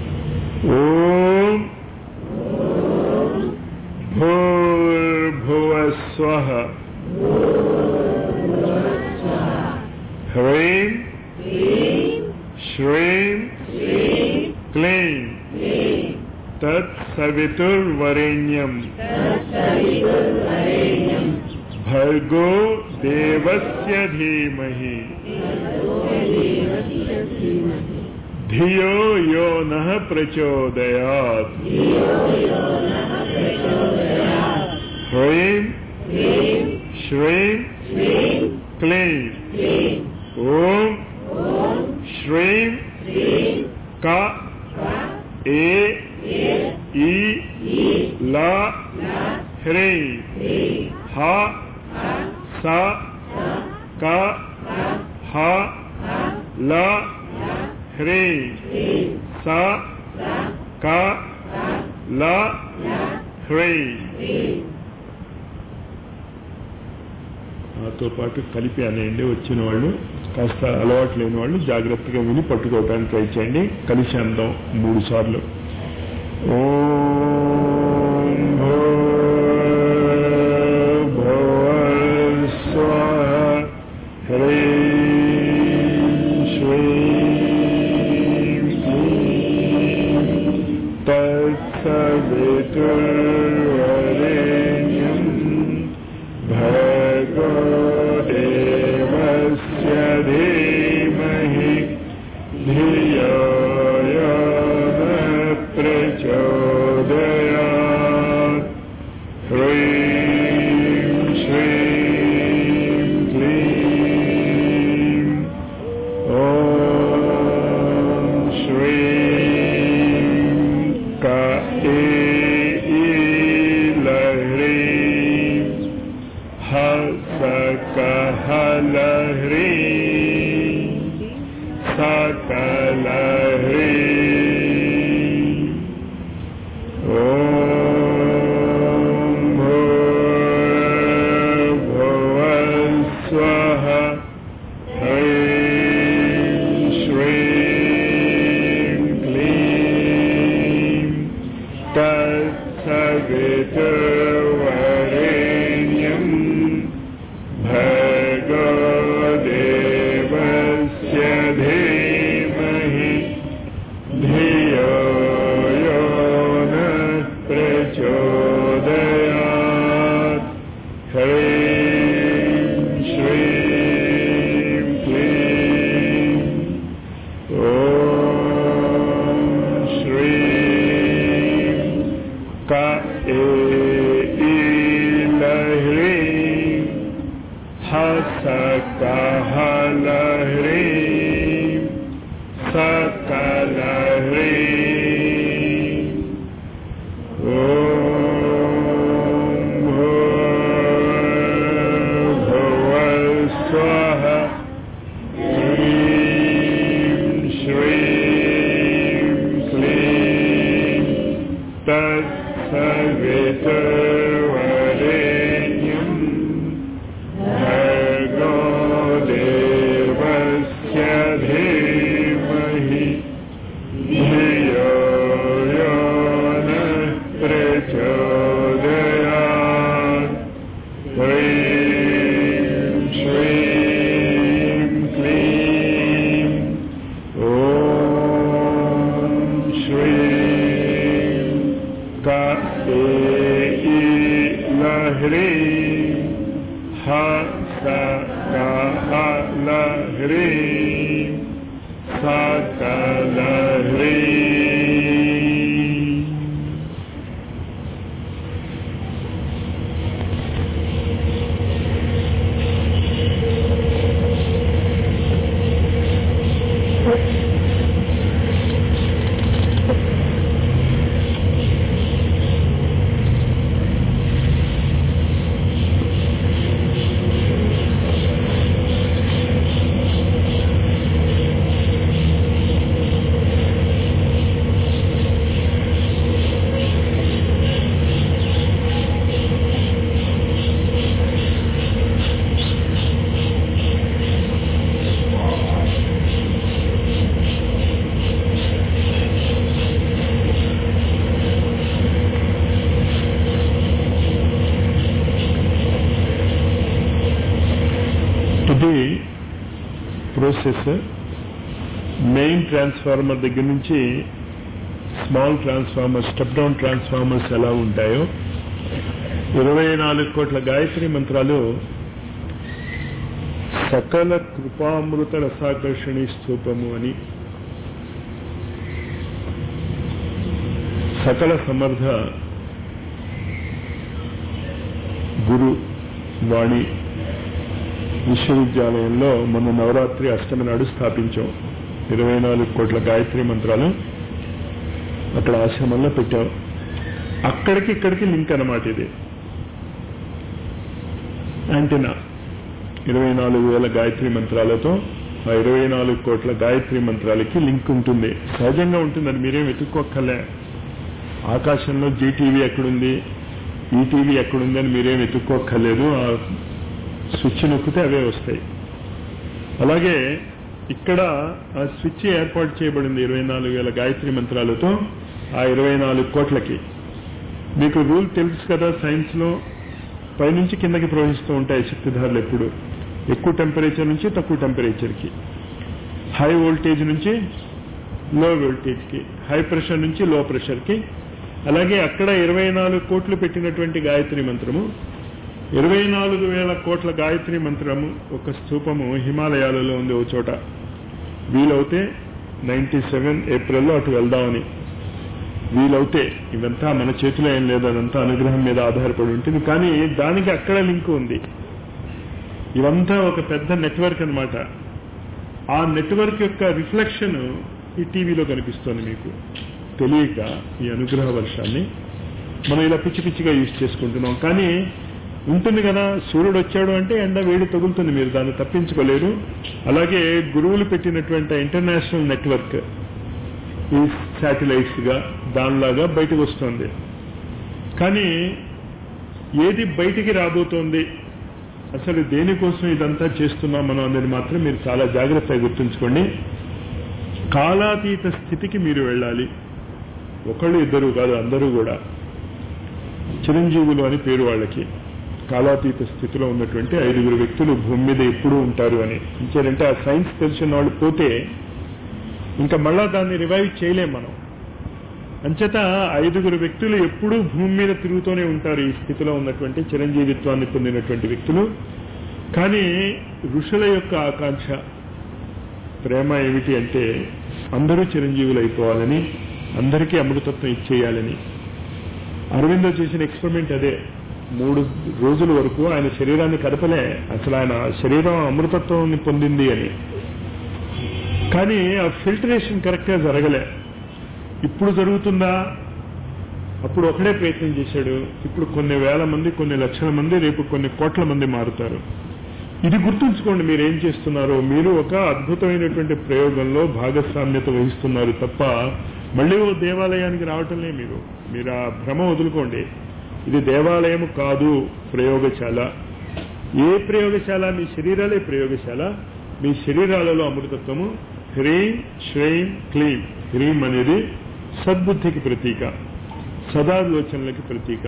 ఓం భూర్భువస్వః హ్రీం శ్రీం క్లీం తత్సవితుర్వరేణ్యం భర్గో దేవస్య ధీమహి ధియో యో నః ప్రచోదయాత్ హ్రీం శ్రీం క్లీం ఓం శ్రీం క ఏ ఈ లా హ్రీం హ స క హ ల హ్రీం స క ల హ్రీం నాతో పాటు కలిపి అనేయండి వచ్చిన వాళ్ళు కాస్త అలవాటు లేని వాళ్ళు జాగ్రత్తగా విని పట్టుకోవడానికి ట్రై చేయండి కలిసి అందాం మూడు సార్లు ఓం భూర్భువస్వః హ్రీం శ్రీం క్లీం తత్సవితుర్వరేణ్యం భర్గో దేవస్య ధీమహి ధియో యో నః ప్రచోదయాత్ హ్రీం శ్రీం క్లీం ఓం శ్రీం క ఏ లహ్రీం హసకహలహ్రీం सकलह्रीं ॐ भूर्भुवस्वः ह्रीं श्रीं क्लीं तत्सवितुर्वरेण्यं भर्गो देवस्य धीमहि सकलह्री सकलह्री ॐ भुवस्वः ह्रीं श्रीं क्लीं तत्सवितुर्वरेण्यम् भर्गो देवस्य धीमहि धियो यो नः प्रचोदयात् ह्रीं श्रीं क्लीं ॐ श्रीं कपेई लहरी ह स क ह लहरी स क लहरी ఇది ప్రోసెస్ మెయిన్ ట్రాన్స్ఫార్మర్ దగ్గర నుంచి small transformer step down transformers ఎలా ఉంటాయో ఇరవై నాలుగు కోట్ల గాయత్రి మంత్రాలు సకల కృపామృత రసాకర్షణి స్తూపము అని సకల సమర్థ గురు వాణి విశ్వవిద్యాలయంలో మొన్న నవరాత్రి అష్టమి నాడు స్థాపించాం ఇరవై నాలుగు కోట్ల గాయత్రి మంత్రాలు అక్కడ ఆశ్రమంలో పెట్టాం అక్కడికి ఇక్కడికి లింక్ అన్నమాట ఇది యాంటీనా ఇరవై నాలుగు వేల గాయత్రి మంత్రాలతో ఆ ఇరవై నాలుగు కోట్ల గాయత్రి మంత్రాలకి లింక్ ఉంటుంది సహజంగా ఉంటుందని మీరేం వెతుక్కోక్కర్లే ఆకాశంలో జీటీవీ ఎక్కడుంది ఈటీవీ ఎక్కడుంది అని మీరేం వెతుక్కోక్కర్లేదు ఆ స్విచ్ నొక్కితే అవే వస్తాయి అలాగే ఇక్కడ ఆ స్విచ్ ఏర్పాటు చేయబడింది ఇరవై నాలుగు వేల గాయత్రి మంత్రాలతో ఆ ఇరవై నాలుగు కోట్లకి మీకు రూల్ తెలుసు కదా సైన్స్ లో పైనుంచి కిందకి ప్రవహిస్తూ ఉంటాయి శక్తిధారలు ఎప్పుడు ఎక్కువ టెంపరేచర్ నుంచి తక్కువ టెంపరేచర్కి హై వోల్టేజ్ నుంచి లో వోల్టేజ్కి హై ప్రెషర్ నుంచి లో ప్రెషర్కి అలాగే అక్కడ ఇరవై నాలుగు కోట్లు పెట్టినటువంటి గాయత్రి మంత్రము ఇరవై నాలుగు వేల కోట్ల గాయత్రి మంత్రము ఒక స్తూపము హిమాలయాలలో ఉంది ఓ చోట వీలవుతే నైన్టీ సెవెన్ ఏప్రిల్లో అటు వెళ్దామని వీలవుతే ఇదంతా మన చేతిలో ఏం లేదు అదంతా అనుగ్రహం మీద ఆధారపడి ఉంటుంది కానీ దానికి అక్కడ లింక్ ఉంది ఇవంతా ఒక పెద్ద నెట్వర్క్ అన్నమాట ఆ నెట్వర్క్ యొక్క రిఫ్లెక్షన్ ఈ టీవీలో కనిపిస్తోంది మీకు తెలియక ఈ అనుగ్రహ వర్షాన్ని మనం ఇలా పిచ్చి పిచ్చిగా యూజ్ చేసుకుంటున్నాం కానీ ఉంటుంది కదా సూర్యుడు వచ్చాడు అంటే ఎండ వేడి తగులుతుంది మీరు దాన్ని తప్పించుకోలేరు అలాగే గురువులు పెట్టినటువంటి ఇంటర్నేషనల్ నెట్వర్క్ ఈ శాటిలైట్స్ గా దానిలాగా బయటకు వస్తుంది కానీ ఏది బయటికి రాబోతోంది అసలు దేనికోసం ఇదంతా చేస్తున్నాం మనం అనేది మాత్రం మీరు చాలా జాగ్రత్తగా గుర్తుంచుకోండి కాలాతీత స్థితికి మీరు వెళ్ళాలి ఒకళ్ళు ఇద్దరు కాదు అందరూ కూడా చిరంజీవులు అని పేరు వాళ్ళకి కాలాతీత స్థితిలో ఉన్నటువంటి ఐదుగురు వ్యక్తులు భూమి మీద ఎప్పుడూ ఉంటారు అని ఇంకేంటంటే ఆ సైన్స్ తెలిసిన వాళ్ళు పోతే ఇంకా మళ్ళా దాన్ని రివైవ్ చేయలేం మనం అంచేత ఐదుగురు వ్యక్తులు ఎప్పుడూ భూమి మీద తిరుగుతూనే ఉంటారు ఈ స్థితిలో ఉన్నటువంటి చిరంజీవిత్వాన్ని పొందినటువంటి వ్యక్తులు కానీ ఋషుల యొక్క ఆకాంక్ష ప్రేమ ఏమిటి అంటే అందరూ చిరంజీవులు అయిపోవాలని అందరికీ అమృతత్వం ఇచ్చేయాలని అరవిందో చేసిన ఎక్స్పెరిమెంట్ అదే మూడు రోజుల వరకు ఆయన శరీరాన్ని కదపలే అసలు ఆయన శరీరం అమృతత్వాన్ని పొందింది అని కానీ ఆ ఫిల్టరేషన్ కరెక్ట్గా జరగలే ఇప్పుడు జరుగుతుందా అప్పుడు ఒకడే ప్రయత్నం చేశాడు ఇప్పుడు కొన్ని వేల మంది కొన్ని లక్షల మంది రేపు కొన్ని కోట్ల మంది మారుతారు ఇది గుర్తుంచుకోండి మీరు ఏం చేస్తున్నారో మీరు ఒక అద్భుతమైనటువంటి ప్రయోగంలో భాగస్వామ్యత వహిస్తున్నారు తప్ప మళ్ళీ ఓ దేవాలయానికి రావటంలే మీరు మీరు ఆ భ్రమ వదులుకోండి ఇది దేవాలయం కాదు ప్రయోగశాల ఏ ప్రయోగశాల మీ శరీరాలే ప్రయోగశాల మీ శరీరాలలో అమృతత్వము హ్రీం శ్రీం క్లీం హ్రీం అనేది సద్బుద్ధికి ప్రతీక సదాలోచనలకి ప్రతీక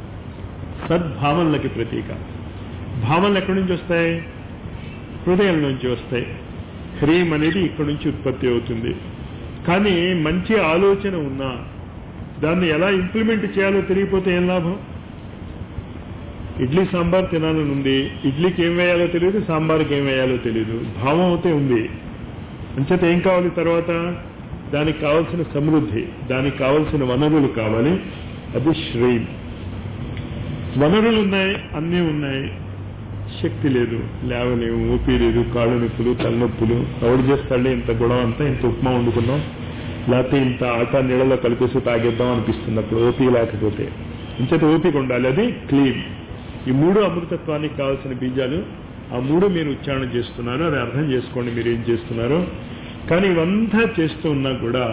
సద్భావనలకి ప్రతీక భావనలు ఎక్కడి నుంచి వస్తాయి హృదయం నుంచి వస్తాయి హ్రీం అనేది ఇక్కడి నుంచి ఉత్పత్తి అవుతుంది కానీ మంచి ఆలోచన ఉన్నా దాన్ని ఎలా ఇంప్లిమెంట్ చేయాలో తెలియపోతే ఏం లాభం ఇడ్లీ సాంబార్ తినాలని ఉంది ఇడ్లీకి ఏం వేయాలో తెలియదు సాంబార్కి ఏం వేయాలో తెలియదు భావం అయితే ఉంది అంచేత ఏం కావాలి తర్వాత దానికి కావలసిన సమృద్ధి దానికి కావలసిన వనరులు కావాలి అది శ్రేయ్ వనరులు ఉన్నాయి అన్నీ ఉన్నాయి శక్తి లేదు లేవలేవు ఊపి లేదు కాళ్ళు నొప్పులు తలనొప్పులు ఎవడు చేస్తాడే ఇంత గొడవ అంతా ఇంత ఉప్మా వండుకున్నాం లేకపోతే ఇంత ఆట నీళ్ళలో కలిపేసి తాగేద్దాం అనిపిస్తుంది అప్పుడు ఓపీ లేకపోతే ఇంచేత ఓపిక ఉండాలి అది క్లీన్ ఈ మూడు అమృతత్వానికి కావాల్సిన బీజాలు ఆ మూడు మీరు ఉచ్చారణ చేస్తున్నారు అది అర్థం చేసుకోండి మీరు ఏం చేస్తున్నారో కానీ ఇవంతా చేస్తూ ఉన్నా కూడా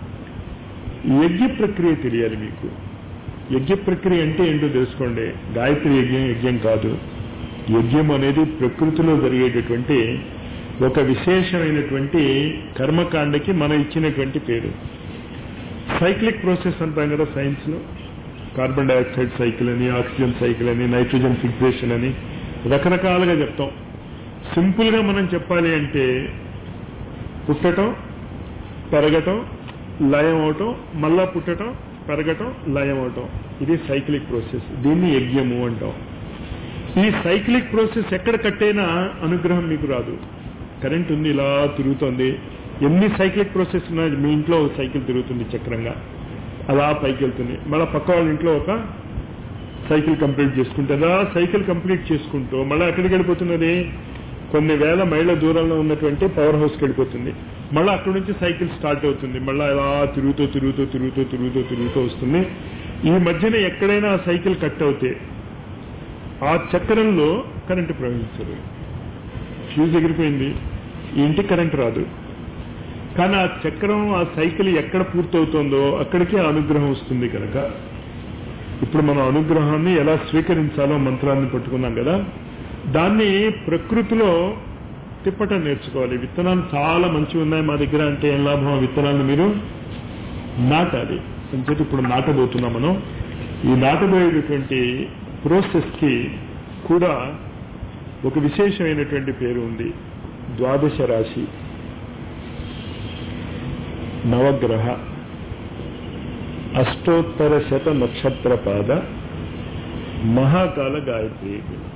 యజ్ఞ ప్రక్రియ తెలియాలి మీకు యజ్ఞ ప్రక్రియ అంటే ఏంటో తెలుసుకోండి గాయత్రి యజ్ఞం యజ్ఞం కాదు యజ్ఞం అనేది ప్రకృతిలో జరిగేటటువంటి ఒక విశేషమైనటువంటి కర్మకాండకి మనం ఇచ్చినటువంటి పేరు సైక్లిక్ ప్రాసెస్ అంటాం కదా సైన్స్ లో కార్బన్ డైఆక్సైడ్ సైకిల్ అని ఆక్సిజన్ సైకిల్ అని నైట్రోజన్ ఫిక్సేషన్ అని రకరకాలుగా చెప్తాం సింపుల్ గా మనం చెప్పాలి అంటే పుట్టటం పెరగటం లయం అవటం మళ్ళా పుట్టటం పెరగటం లయం అవటం ఇది సైక్లిక్ ప్రాసెస్ దీన్ని యజ్ఞము అంటాం ఈ సైక్లిక్ ప్రాసెస్ ఎక్కడ కట్టైనా అనుగ్రహం మీకు రాదు కరెంట్ ఉంది ఇలా తిరుగుతోంది ఎన్ని సైక్లిక్ ప్రాసెస్ ఉన్నాయి మీ ఇంట్లో ఒక సైకిల్ తిరుగుతుంది చక్రంగా అలా పైకి వెళ్తుంది మళ్ళీ పక్క వాళ్ళ ఇంట్లో ఒక సైకిల్ కంప్లీట్ చేసుకుంటే అలా సైకిల్ కంప్లీట్ చేసుకుంటూ మళ్ళీ ఎక్కడికి వెళ్ళిపోతున్నది కొన్ని వేల మైళ్ళ దూరంలో ఉన్నటువంటి పవర్ హౌస్కి వెళ్ళిపోతుంది మళ్ళీ అక్కడి నుంచి సైకిల్ స్టార్ట్ అవుతుంది మళ్ళీ ఇలా తిరుగుతూ తిరుగుతూ తిరుగుతూ తిరుగుతూ తిరుగుతూ వస్తుంది ఈ మధ్యన ఎక్కడైనా ఆ సైకిల్ కట్ అవుతే ఆ చక్రంలో కరెంటు ప్రవహించదు ఫ్యూజ్ ఎగిరిపోయింది ఈ ఇంటికి కరెంట్ రాదు కానీ ఆ చక్రం ఆ సైకిల్ ఎక్కడ పూర్తవుతుందో అక్కడికి ఆ అనుగ్రహం వస్తుంది కనుక ఇప్పుడు మనం అనుగ్రహాన్ని ఎలా స్వీకరించాలో మంత్రాన్ని పట్టుకున్నాం కదా దాన్ని ప్రకృతిలో తిప్పటం నేర్చుకోవాలి విత్తనాలు చాలా మంచివి ఉన్నాయి మా దగ్గర అంటే ఏం లాభం ఆ విత్తనాలను మీరు నాటాలి అని చెప్పి ఇప్పుడు నాటబోతున్నాం మనం ఈ నాటబోయేటటువంటి ప్రోసెస్ కి కూడా ఒక విశేషమైనటువంటి పేరు ఉంది ద్వాదశ రాశి నవగ్రహ అష్టోత్తర శత నక్షత్ర పాద మహాకాల గాయత్రి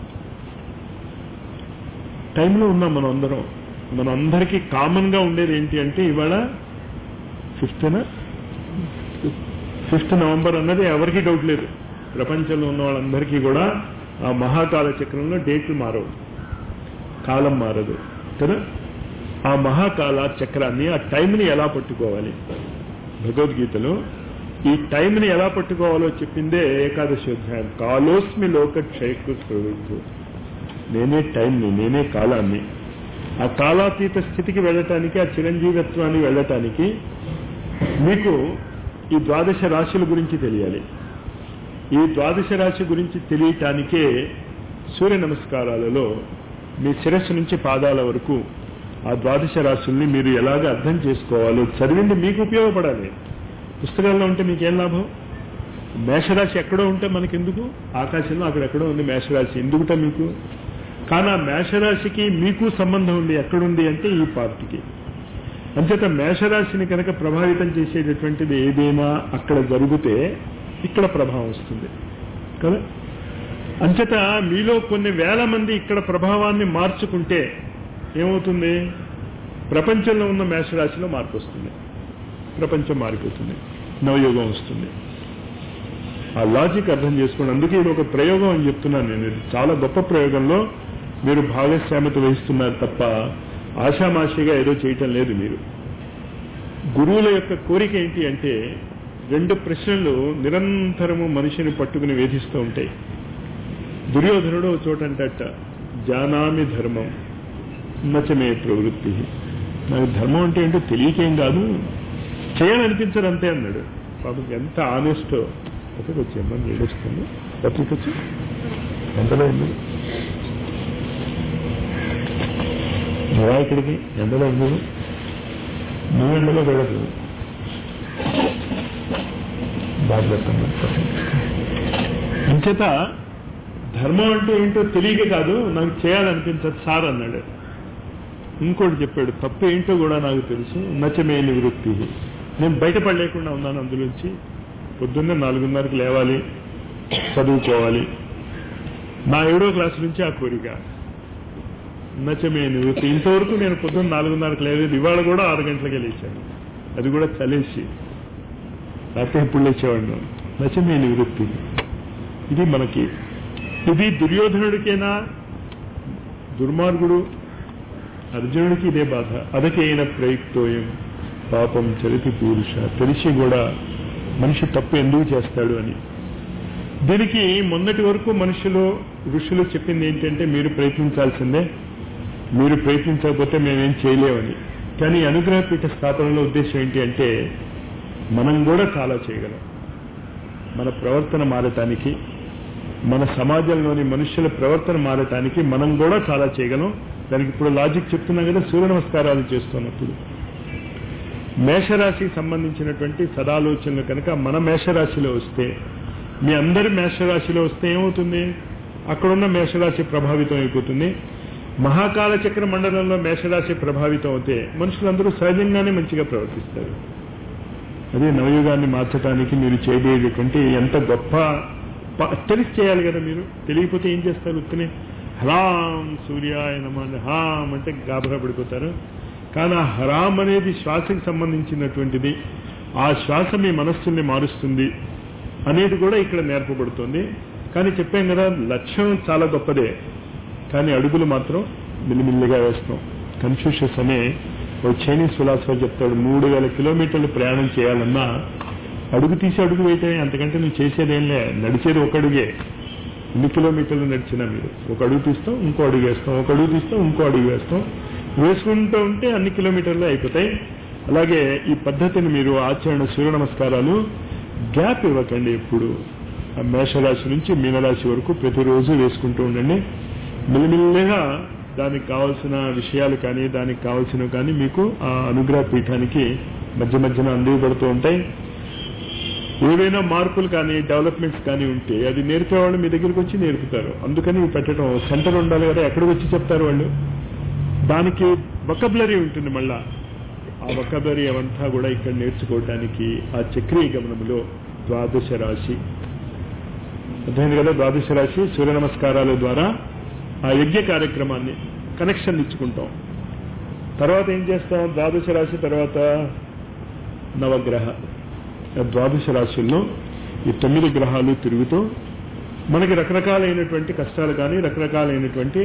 టైంలో ఉన్నాం మనం అందరం మన అందరికీ కామన్ గా ఉండేది ఏంటి అంటే ఇవాళ ఫిఫ్త్న ఫిఫ్త్ నవంబర్ అన్నది ఎవరికి డౌట్ లేదు ప్రపంచంలో ఉన్న వాళ్ళందరికీ కూడా ఆ మహాకాల చక్రంలో డేట్లు మారవు కాలం మారదు కదా ఆ మహాకాల చక్రాన్ని ఆ టైంని ఎలా పట్టుకోవాలి భగవద్గీతలో ఈ టైంని ఎలా పట్టుకోవాలో చెప్పిందే ఏకాదశి అధ్యాయం కాలోస్మి లోక క్షయకు ప్రవృత్తు నేనే టైంని నేనే కాలాన్ని ఆ కాలాతీత స్థితికి వెళ్ళటానికి ఆ చిరంజీవత్వాన్ని వెళ్ళటానికి మీకు ఈ ద్వాదశ రాశుల గురించి తెలియాలి ఈ ద్వాదశ రాశి గురించి తెలియటానికే సూర్య నమస్కారాలలో మీ శిరస్సు నుంచి పాదాల వరకు ఆ ద్వాదశ రాశుల్ని మీరు ఎలాగ అర్థం చేసుకోవాలో చదివింది మీకు ఉపయోగపడాలి పుస్తకాల్లో ఉంటే మీకేం లాభం మేషరాశి ఎక్కడో ఉంటే మనకెందుకు ఆకాశంలో అక్కడెక్కడో ఉంది మేషరాశి ఎందుకుట మీకు కానీ ఆ మేషరాశికి మీకు సంబంధం ఉంది ఎక్కడుంది అంటే ఈ పార్టీకి అంచేత మేషరాశిని కనుక ప్రభావితం చేసేటటువంటిది ఏదైనా అక్కడ జరిగితే ఇక్కడ ప్రభావం వస్తుంది కదా అంచేత మీలో కొన్ని వేల మంది ఇక్కడ ప్రభావాన్ని మార్చుకుంటే ఏమవుతుంది ప్రపంచంలో ఉన్న మేషరాశిలో మార్పు వస్తుంది ప్రపంచం మారిపోతుంది నవయుగం వస్తుంది ఆ లాజిక్ అర్థం చేసుకోండి అందుకే ఇది ఒక ప్రయోగం అని చెప్తున్నాను నేను ఇది చాలా గొప్ప ప్రయోగంలో మీరు భాగస్వామ్యత వహిస్తున్నారు తప్ప ఆషామాషిగా ఏదో చేయటం లేదు మీరు గురువుల యొక్క కోరిక ఏంటి అంటే రెండు ప్రశ్నలు నిరంతరము మనిషిని పట్టుకుని వేధిస్తూ ఉంటాయి దుర్యోధనుడు ఒక చోట అంటట జానామి ధర్మం నచమే ప్రవృత్తి నాకు ధర్మం అంటే ఏంటో తెలియకేం కాదు చేయాలనిపించదు అంతే అన్నాడు పాపం ఎంత ఆనెస్టో ఒకటి వచ్చి ఏమన్నా ఏడుస్తుంది పత్రిక వచ్చి ఎంతలో ఉంది నువ్వా ఇక్కడికి ఎంతలో ఉంది నువ్వు ఎండలో వెళ్ళదు జాగ్రత్త అంచేత ధర్మం అంటే ఏంటో తెలియక కాదు నాకు చేయాలనిపించదు సార్ అన్నాడు ఇంకోటి చెప్పాడు తప్పు ఏంటో కూడా నాకు తెలుసు నచ్చమే నివృత్తి నేను బయటపడలేకుండా ఉన్నాను అందులోంచి పొద్దున్నే నాలుగున్నరకు లేవాలి చదువుకోవాలి నా ఏడో క్లాస్ నుంచి ఆ కోరిక నచ్చమే నివృత్తి ఇంతవరకు నేను పొద్దున్న నాలుగున్నరకు లేదు ఇవాళ కూడా ఆరు గంటలకే లేచాను అది కూడా చలేసి లేకపోతే ఇప్పుడు లేచేవాడు నచ్చమే నివృత్తి ఇది మనకి ఇది దుర్యోధనుడికైనా దుర్మార్గుడు అర్జునుడికి ఇదే బాధ అదకైన ప్రయుక్తోయం పాపం చరితి పురుష తెలిసి కూడా మనిషి తప్పు ఎందుకు చేస్తాడు అని దీనికి మొన్నటి వరకు మనుషులు ఋషులు చెప్పింది ఏంటంటే మీరు ప్రయత్నించాల్సిందే మీరు ప్రయత్నించకపోతే మేమేం చేయలేమని కానీ అనుగ్రహ పీఠ స్థాపనలో ఉద్దేశం ఏంటి అంటే మనం కూడా చాలా చేయగలం మన ప్రవర్తన మారటానికి మన సమాజంలోని మనుషుల ప్రవర్తన మారటానికి మనం కూడా చాలా చేయగలం దానికి ఇప్పుడు లాజిక్ చెప్తున్నాం కదా సూర్య నమస్కారాలు చేస్తున్నప్పుడు మేషరాశికి సంబంధించినటువంటి సదాలోచనలు కనుక మన మేషరాశిలో వస్తే మీ అందరి మేషరాశిలో వస్తే ఏమవుతుంది అక్కడున్న మేషరాశి ప్రభావితం అయిపోతుంది మహాకాల చక్ర మండలంలో మేషరాశి ప్రభావితం అవుతే మనుషులందరూ సహజంగానే మంచిగా ప్రవర్తిస్తారు అదే నవయుగాన్ని మార్చడానికి మీరు చేయబోయేటువంటి ఎంత గొప్ప ప- తెలిసి చేయాలి కదా మీరు తెలియకపోతే ఏం చేస్తారు ఉత్తనే హరాం సూర్యాయ నమ అని హాం అంటే గాబరా పడిపోతారు కానీ ఆ హరాం అనేది శ్వాసకి సంబంధించినటువంటిది ఆ శ్వాస మీ మనస్సుని మారుస్తుంది అనేది కూడా ఇక్కడ నేర్పబడుతుంది కానీ చెప్పాం కదా లక్ష్యం చాలా గొప్పదే కానీ అడుగులు మాత్రం మిల్లిమిల్లిగా వేస్తాం కన్ఫ్యూషస్ అనే ఓ చైనీస్ ఫిలాసఫర్ చెప్తాడు మూడు వేల కిలోమీటర్లు ప్రయాణం చేయాలన్నా అడుగు తీసి అడుగు వేయటమే అంతకంటే నువ్వు చేసేదేంలే నడిచేది ఒక అడుగే ఎన్ని కిలోమీటర్లు నడిచినా మీరు ఒక అడుగు తీస్తాం ఇంకో అడుగు వేస్తాం ఒక అడుగు తీస్తాం ఇంకో అడుగు వేస్తాం వేసుకుంటూ ఉంటే అన్ని కిలోమీటర్లు అయిపోతాయి అలాగే ఈ పద్ధతిని మీరు ఆచరణ సూర్య నమస్కారాలు గ్యాప్ ఇవ్వకండి ఎప్పుడు ఆ మేషరాశి నుంచి మీనరాశి వరకు ప్రతిరోజు వేసుకుంటూ ఉండండి మెల్లిమెల్లిగా దానికి కావాల్సిన విషయాలు కానీ దానికి కావాల్సినవి కానీ మీకు ఆ అనుగ్రహ పీఠానికి మధ్య మధ్యన అందివ్వబడుతూ ఉంటాయి ఏవైనా మార్పులు కానీ డెవలప్మెంట్స్ కానీ ఉంటే అది నేర్పేవాళ్ళు మీ దగ్గరికి వచ్చి నేర్పుతారు అందుకని ఇవి పెట్టడం సెంటర్ ఉండాలి కదా ఎక్కడికి వచ్చి చెప్తారు వాళ్ళు దానికి వకబులరీ ఉంటుంది మళ్ళా ఆ వకబులరీ అవంతా కూడా ఇక్కడ నేర్చుకోవటానికి ఆ చక్రీయ గమనంలో ద్వాదశ రాశి అర్థమైంది కదా ద్వాదశ రాశి సూర్య నమస్కారాల ద్వారా ఆ యజ్ఞ కార్యక్రమాన్ని కనెక్షన్ ఇచ్చుకుంటాం తర్వాత ఏం చేస్తాం ద్వాదశ రాశి తర్వాత నవగ్రహ ఆ ద్వాదశ రాశుల్లో ఈ తొమ్మిది గ్రహాలు తిరుగుతూ మనకి రకరకాలైనటువంటి కష్టాలు కానీ రకరకాలైనటువంటి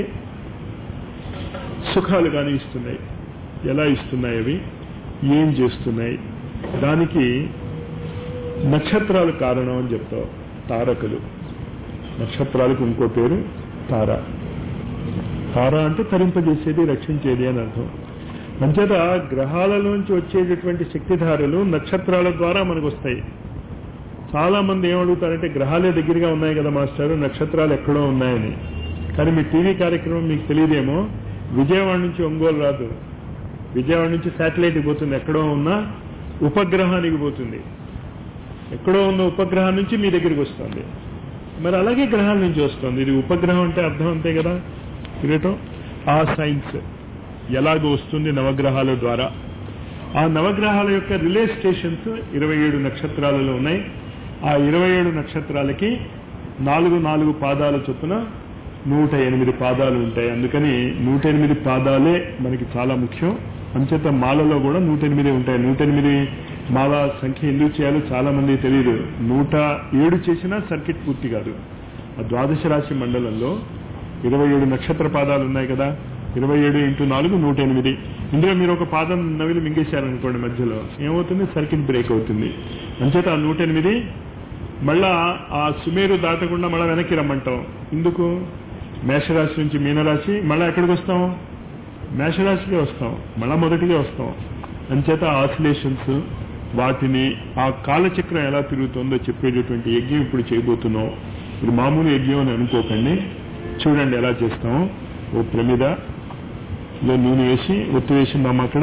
సుఖాలు కానీ ఇస్తున్నాయి ఎలా ఇస్తున్నాయి అవి ఏం చేస్తున్నాయి దానికి నక్షత్రాలు కారణం అని చెప్తావు తారకులు నక్షత్రాలకు ఇంకో పేరు తార తార అంటే తరింపజేసేది రక్షించేది అని అర్థం అంచేత గ్రహాలలోంచి వచ్చేటటువంటి శక్తిధారలు నక్షత్రాల ద్వారా మనకు వస్తాయి చాలా మంది ఏమడుగుతారంటే గ్రహాలే దగ్గరగా ఉన్నాయి కదా మాస్టారు నక్షత్రాలు ఎక్కడో ఉన్నాయని కానీ మీ టీవీ కార్యక్రమం మీకు తెలియదేమో విజయవాడ నుంచి ఒంగోలు రాదు విజయవాడ నుంచి శాటిలైట్కి పోతుంది ఎక్కడో ఉన్న ఉపగ్రహానికి పోతుంది ఎక్కడో ఉన్న ఉపగ్రహం నుంచి మీ దగ్గరికి వస్తుంది మరి అలాగే గ్రహాల నుంచి వస్తుంది ఇది ఉపగ్రహం అంటే అర్థం అంతే కదా కిరీటం ఆ సైన్స్ ఎలాగ వస్తుంది నవగ్రహాల ద్వారా ఆ నవగ్రహాల యొక్క రిలే స్టేషన్స్ ఇరవై ఏడు నక్షత్రాలలో ఉన్నాయి ఆ ఇరవై ఏడు నక్షత్రాలకి నాలుగు నాలుగు పాదాల చొప్పున నూట ఎనిమిది పాదాలు ఉంటాయి అందుకని నూట ఎనిమిది పాదాలే మనకి చాలా ముఖ్యం అంచేత మాలలో కూడా నూట ఎనిమిది ఉంటాయి నూట ఎనిమిది మాల సంఖ్య ఎందుకు చేయాలో చాలా మంది తెలియదు నూట ఏడు చేసినా సర్కిట్ పూర్తి కాదు ఆ ద్వాదశ రాశి మండలంలో ఇరవై ఏడు నక్షత్ర పాదాలు ఉన్నాయి కదా ఇరవై ఏడు ఇంటూ నాలుగు నూట ఎనిమిది ఇందులో మీరు ఒక పాదం నవిలి మింగేశారనుకోండి మధ్యలో ఏమవుతుంది సర్కిట్ బ్రేక్ అవుతుంది అంచేత ఆ నూట ఎనిమిది మళ్ళా ఆ సుమేరు దాటకుండా మళ్ళీ వెనక్కి రమ్మంటాం ఎందుకు మేషరాశి నుంచి మీనరాశి మళ్ళీ ఎక్కడికి వస్తాం మేషరాశికే వస్తాం మళ్ళా మొదటిగా వస్తాం అంచేత ఆసిలేషన్స్ వాటిని ఆ కాలచక్రం ఎలా తిరుగుతుందో చెప్పేటటువంటి యజ్ఞం ఇప్పుడు చేయబోతున్నాం ఇది మామూలు యజ్ఞం అని అనుకోకండి చూడండి ఎలా చేస్తాం ఓ ప్రమిద లో నూనె వేసి ఒత్తి వేసిందాం అక్కడ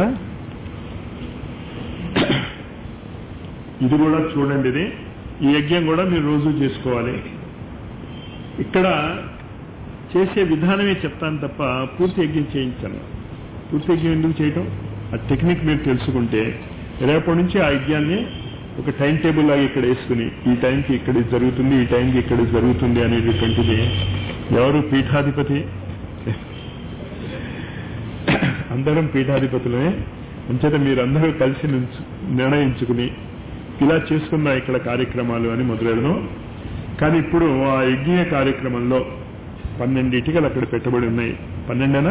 ఇది కూడా చూడండి ఇది ఈ యజ్ఞం కూడా మీరు రోజు చేసుకోవాలి ఇక్కడ చేసే విధానమే చెప్తాను తప్ప పూర్తి యజ్ఞం చేయించాను పూర్తి యజ్ఞం ఎందుకు చేయటం ఆ టెక్నిక్ మీరు తెలుసుకుంటే రేపటి నుంచి ఆ యజ్ఞాన్ని ఒక టైం టేబుల్ లాగా ఇక్కడ వేసుకుని ఈ టైంకి ఇక్కడ ఇది జరుగుతుంది ఈ టైంకి ఇక్కడ ఇది జరుగుతుంది అనేటటువంటిది ఎవరు పీఠాధిపతి అందరం పీఠాధిపతులే అంచేత మీరందరూ కలిసి నుంచు నిర్ణయించుకుని ఇలా చేసుకున్న ఇక్కడ కార్యక్రమాలు అని మొదలెడదాం కానీ ఇప్పుడు ఆ యజ్ఞీయ కార్యక్రమంలో పన్నెండు ఇటుకలు అక్కడ పెట్టబడి ఉన్నాయి పన్నెండేనా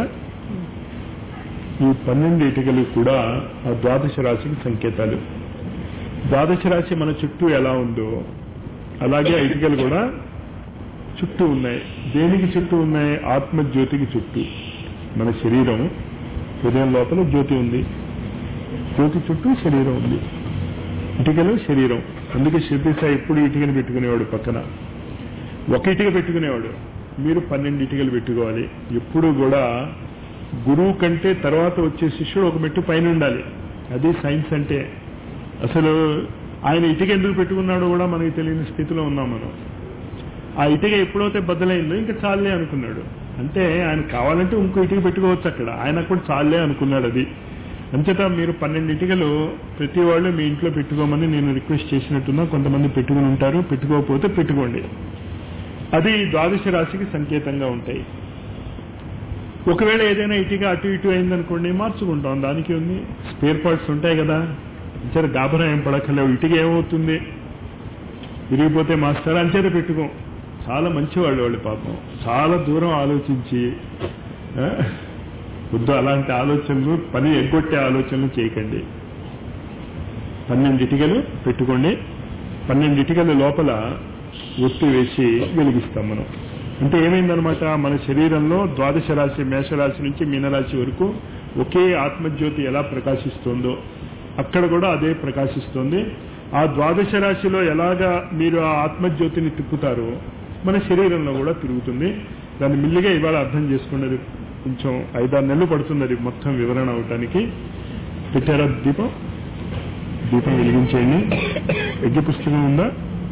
ఈ పన్నెండు ఇటుకలు కూడా ఆ ద్వాదశ రాశికి సంకేతాలు ద్వాదశ రాశి మన చుట్టూ ఎలా ఉందో అలాగే ఆ ఇటుకలు కూడా చుట్టూ ఉన్నాయి దేనికి చుట్టూ ఉన్నాయి ఆత్మజ్యోతికి చుట్టూ మన శరీరం హృదయం లోపల జ్యోతి ఉంది జ్యోతి చుట్టూ శరీరం ఉంది ఇటుకలు శరీరం అందుకే శిల్పి సాయి ఎప్పుడు ఇటుకలు పెట్టుకునేవాడు పక్కన ఒక ఇటుక పెట్టుకునేవాడు మీరు పన్నెండు ఇటుకలు పెట్టుకోవాలి ఎప్పుడు కూడా గురువు కంటే తర్వాత వచ్చే శిష్యుడు ఒక మెట్టు పైన ఉండాలి అది సైన్స్ అంటే అసలు ఆయన ఇటుక ఎందుకు పెట్టుకున్నాడో కూడా మనకి తెలియని స్థితిలో ఉన్నాం మనం ఆ ఇటుక ఎప్పుడైతే బద్దలైందో ఇంకా చాలే అనుకున్నాడు అంటే ఆయన కావాలంటే ఇంకో ఇటుక పెట్టుకోవచ్చు అక్కడ ఆయన కూడా చాలే అనుకున్నాడు అది అంచేత మీరు పన్నెండు ఇటుకలు ప్రతి వాళ్ళు మీ ఇంట్లో పెట్టుకోమని నేను రిక్వెస్ట్ చేసినట్టున్నా కొంతమంది పెట్టుకుని ఉంటారు పెట్టుకోకపోతే పెట్టుకోండి అది ద్వాదశ రాశికి సంకేతంగా ఉంటాయి ఒకవేళ ఏదైనా ఇటుక అటు ఇటు అయిందనుకోండి మార్చుకుంటాం దానికి ఉంది స్పేర్ పార్ట్స్ ఉంటాయి కదా సరే గాబరా ఏం పడక్కర్లేవు ఇటుక ఏమవుతుంది విరిగిపోతే మాస్టర్ అంచేత పెట్టుకోం చాలా మంచివాళ్ళు వాళ్ళు పాపం చాలా దూరం ఆలోచించి ఆ, వద్దు అలాంటి ఆలోచనలు పని ఎగ్గొట్టే ఆలోచనలు చేయకండి పన్నెండు ఇటుకలు పెట్టుకోండి పన్నెండు ఇటుకల లోపల ఒత్తి వేసి వెలిగిస్తాం మనం అంటే ఏమైందనమాట మన శరీరంలో ద్వాదశ రాశి మేషరాశి నుంచి మీనరాశి వరకు ఒకే ఆత్మజ్యోతి ఎలా ప్రకాశిస్తుందో అక్కడ కూడా అదే ప్రకాశిస్తుంది ఆ ద్వాదశ రాశిలో ఎలాగా మీరు ఆ ఆత్మజ్యోతిని తిప్పుతారో మన శరీరంలో కూడా తిరుగుతుంది దాన్ని మిల్లిగా ఇవాళ అర్థం చేసుకున్నది కొంచెం ఐదారు నెలలు పడుతున్నది మొత్తం వివరణ అవటానికి పెట్టారా దీపం దీపం వెలిగించేయండి యజ్ఞ పుస్తకం ఉందా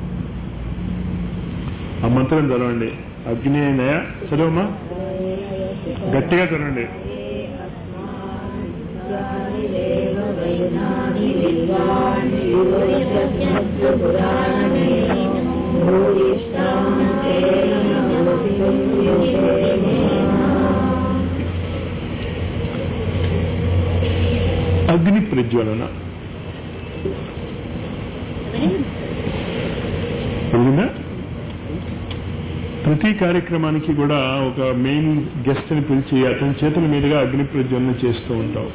ఆ మంత్రం చదవండి అగ్ని నయ చదవమ్మా గట్టిగా చదవండి అగ్ని ప్రజ్వలన తెలిసిందా ప్రతి కార్యక్రమానికి కూడా ఒక మెయిన్ గెస్ట్ ని పిలిచి అతని చేతుల మీదుగా అగ్ని ప్రజ్వలన చేస్తూ ఉంటాం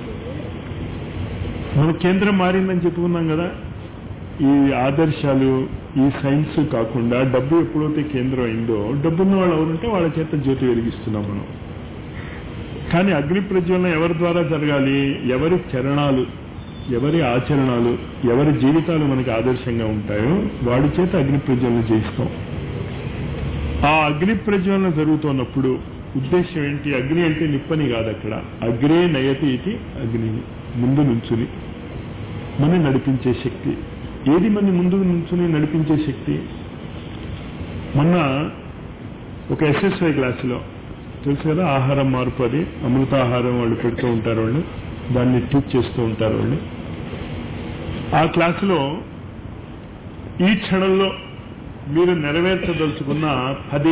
మన కేంద్రం మారిందని చెప్పుకున్నాం కదా ఈ ఆదర్శాలు ఈ సైన్స్ కాకుండా డబ్బు ఎప్పుడైతే కేంద్రం అయిందో డబ్బున్న వాళ్ళు ఎవరుంటే వాళ్ళ చేత జ్యోతి వెలిగిస్తున్నాం మనం కానీ అగ్ని ప్రజ్వలన ఎవరి ద్వారా జరగాలి ఎవరి చరణాలు ఎవరి ఆచరణాలు ఎవరి జీవితాలు మనకి ఆదర్శంగా ఉంటాయో వాడి చేత అగ్ని ప్రజ్వలన చేయిస్తాం ఆ అగ్ని ప్రజ్వలన జరుగుతున్నప్పుడు ఉద్దేశం ఏంటి అగ్ని అంటే నిప్పని కాదు అక్కడ అగ్రే నయతి ఇది అగ్నిని ముందు నుంచుని మన నడిపించే శక్తి ఏది మన ముందు నుంచుని నడిపించే శక్తి మొన్న ఒక ఎస్ఎస్ఐ క్లాసులో తెలుసు కదా ఆహారం మార్పు అది అమృతాహారం వాళ్ళు పెడుతూ ఉంటారు వాళ్ళు దాన్ని టీచ్ చేస్తూ ఉంటారు వాళ్ళు ఆ క్లాసులో ఈ క్షణంలో మీరు నెరవేర్చదలుచుకున్న పది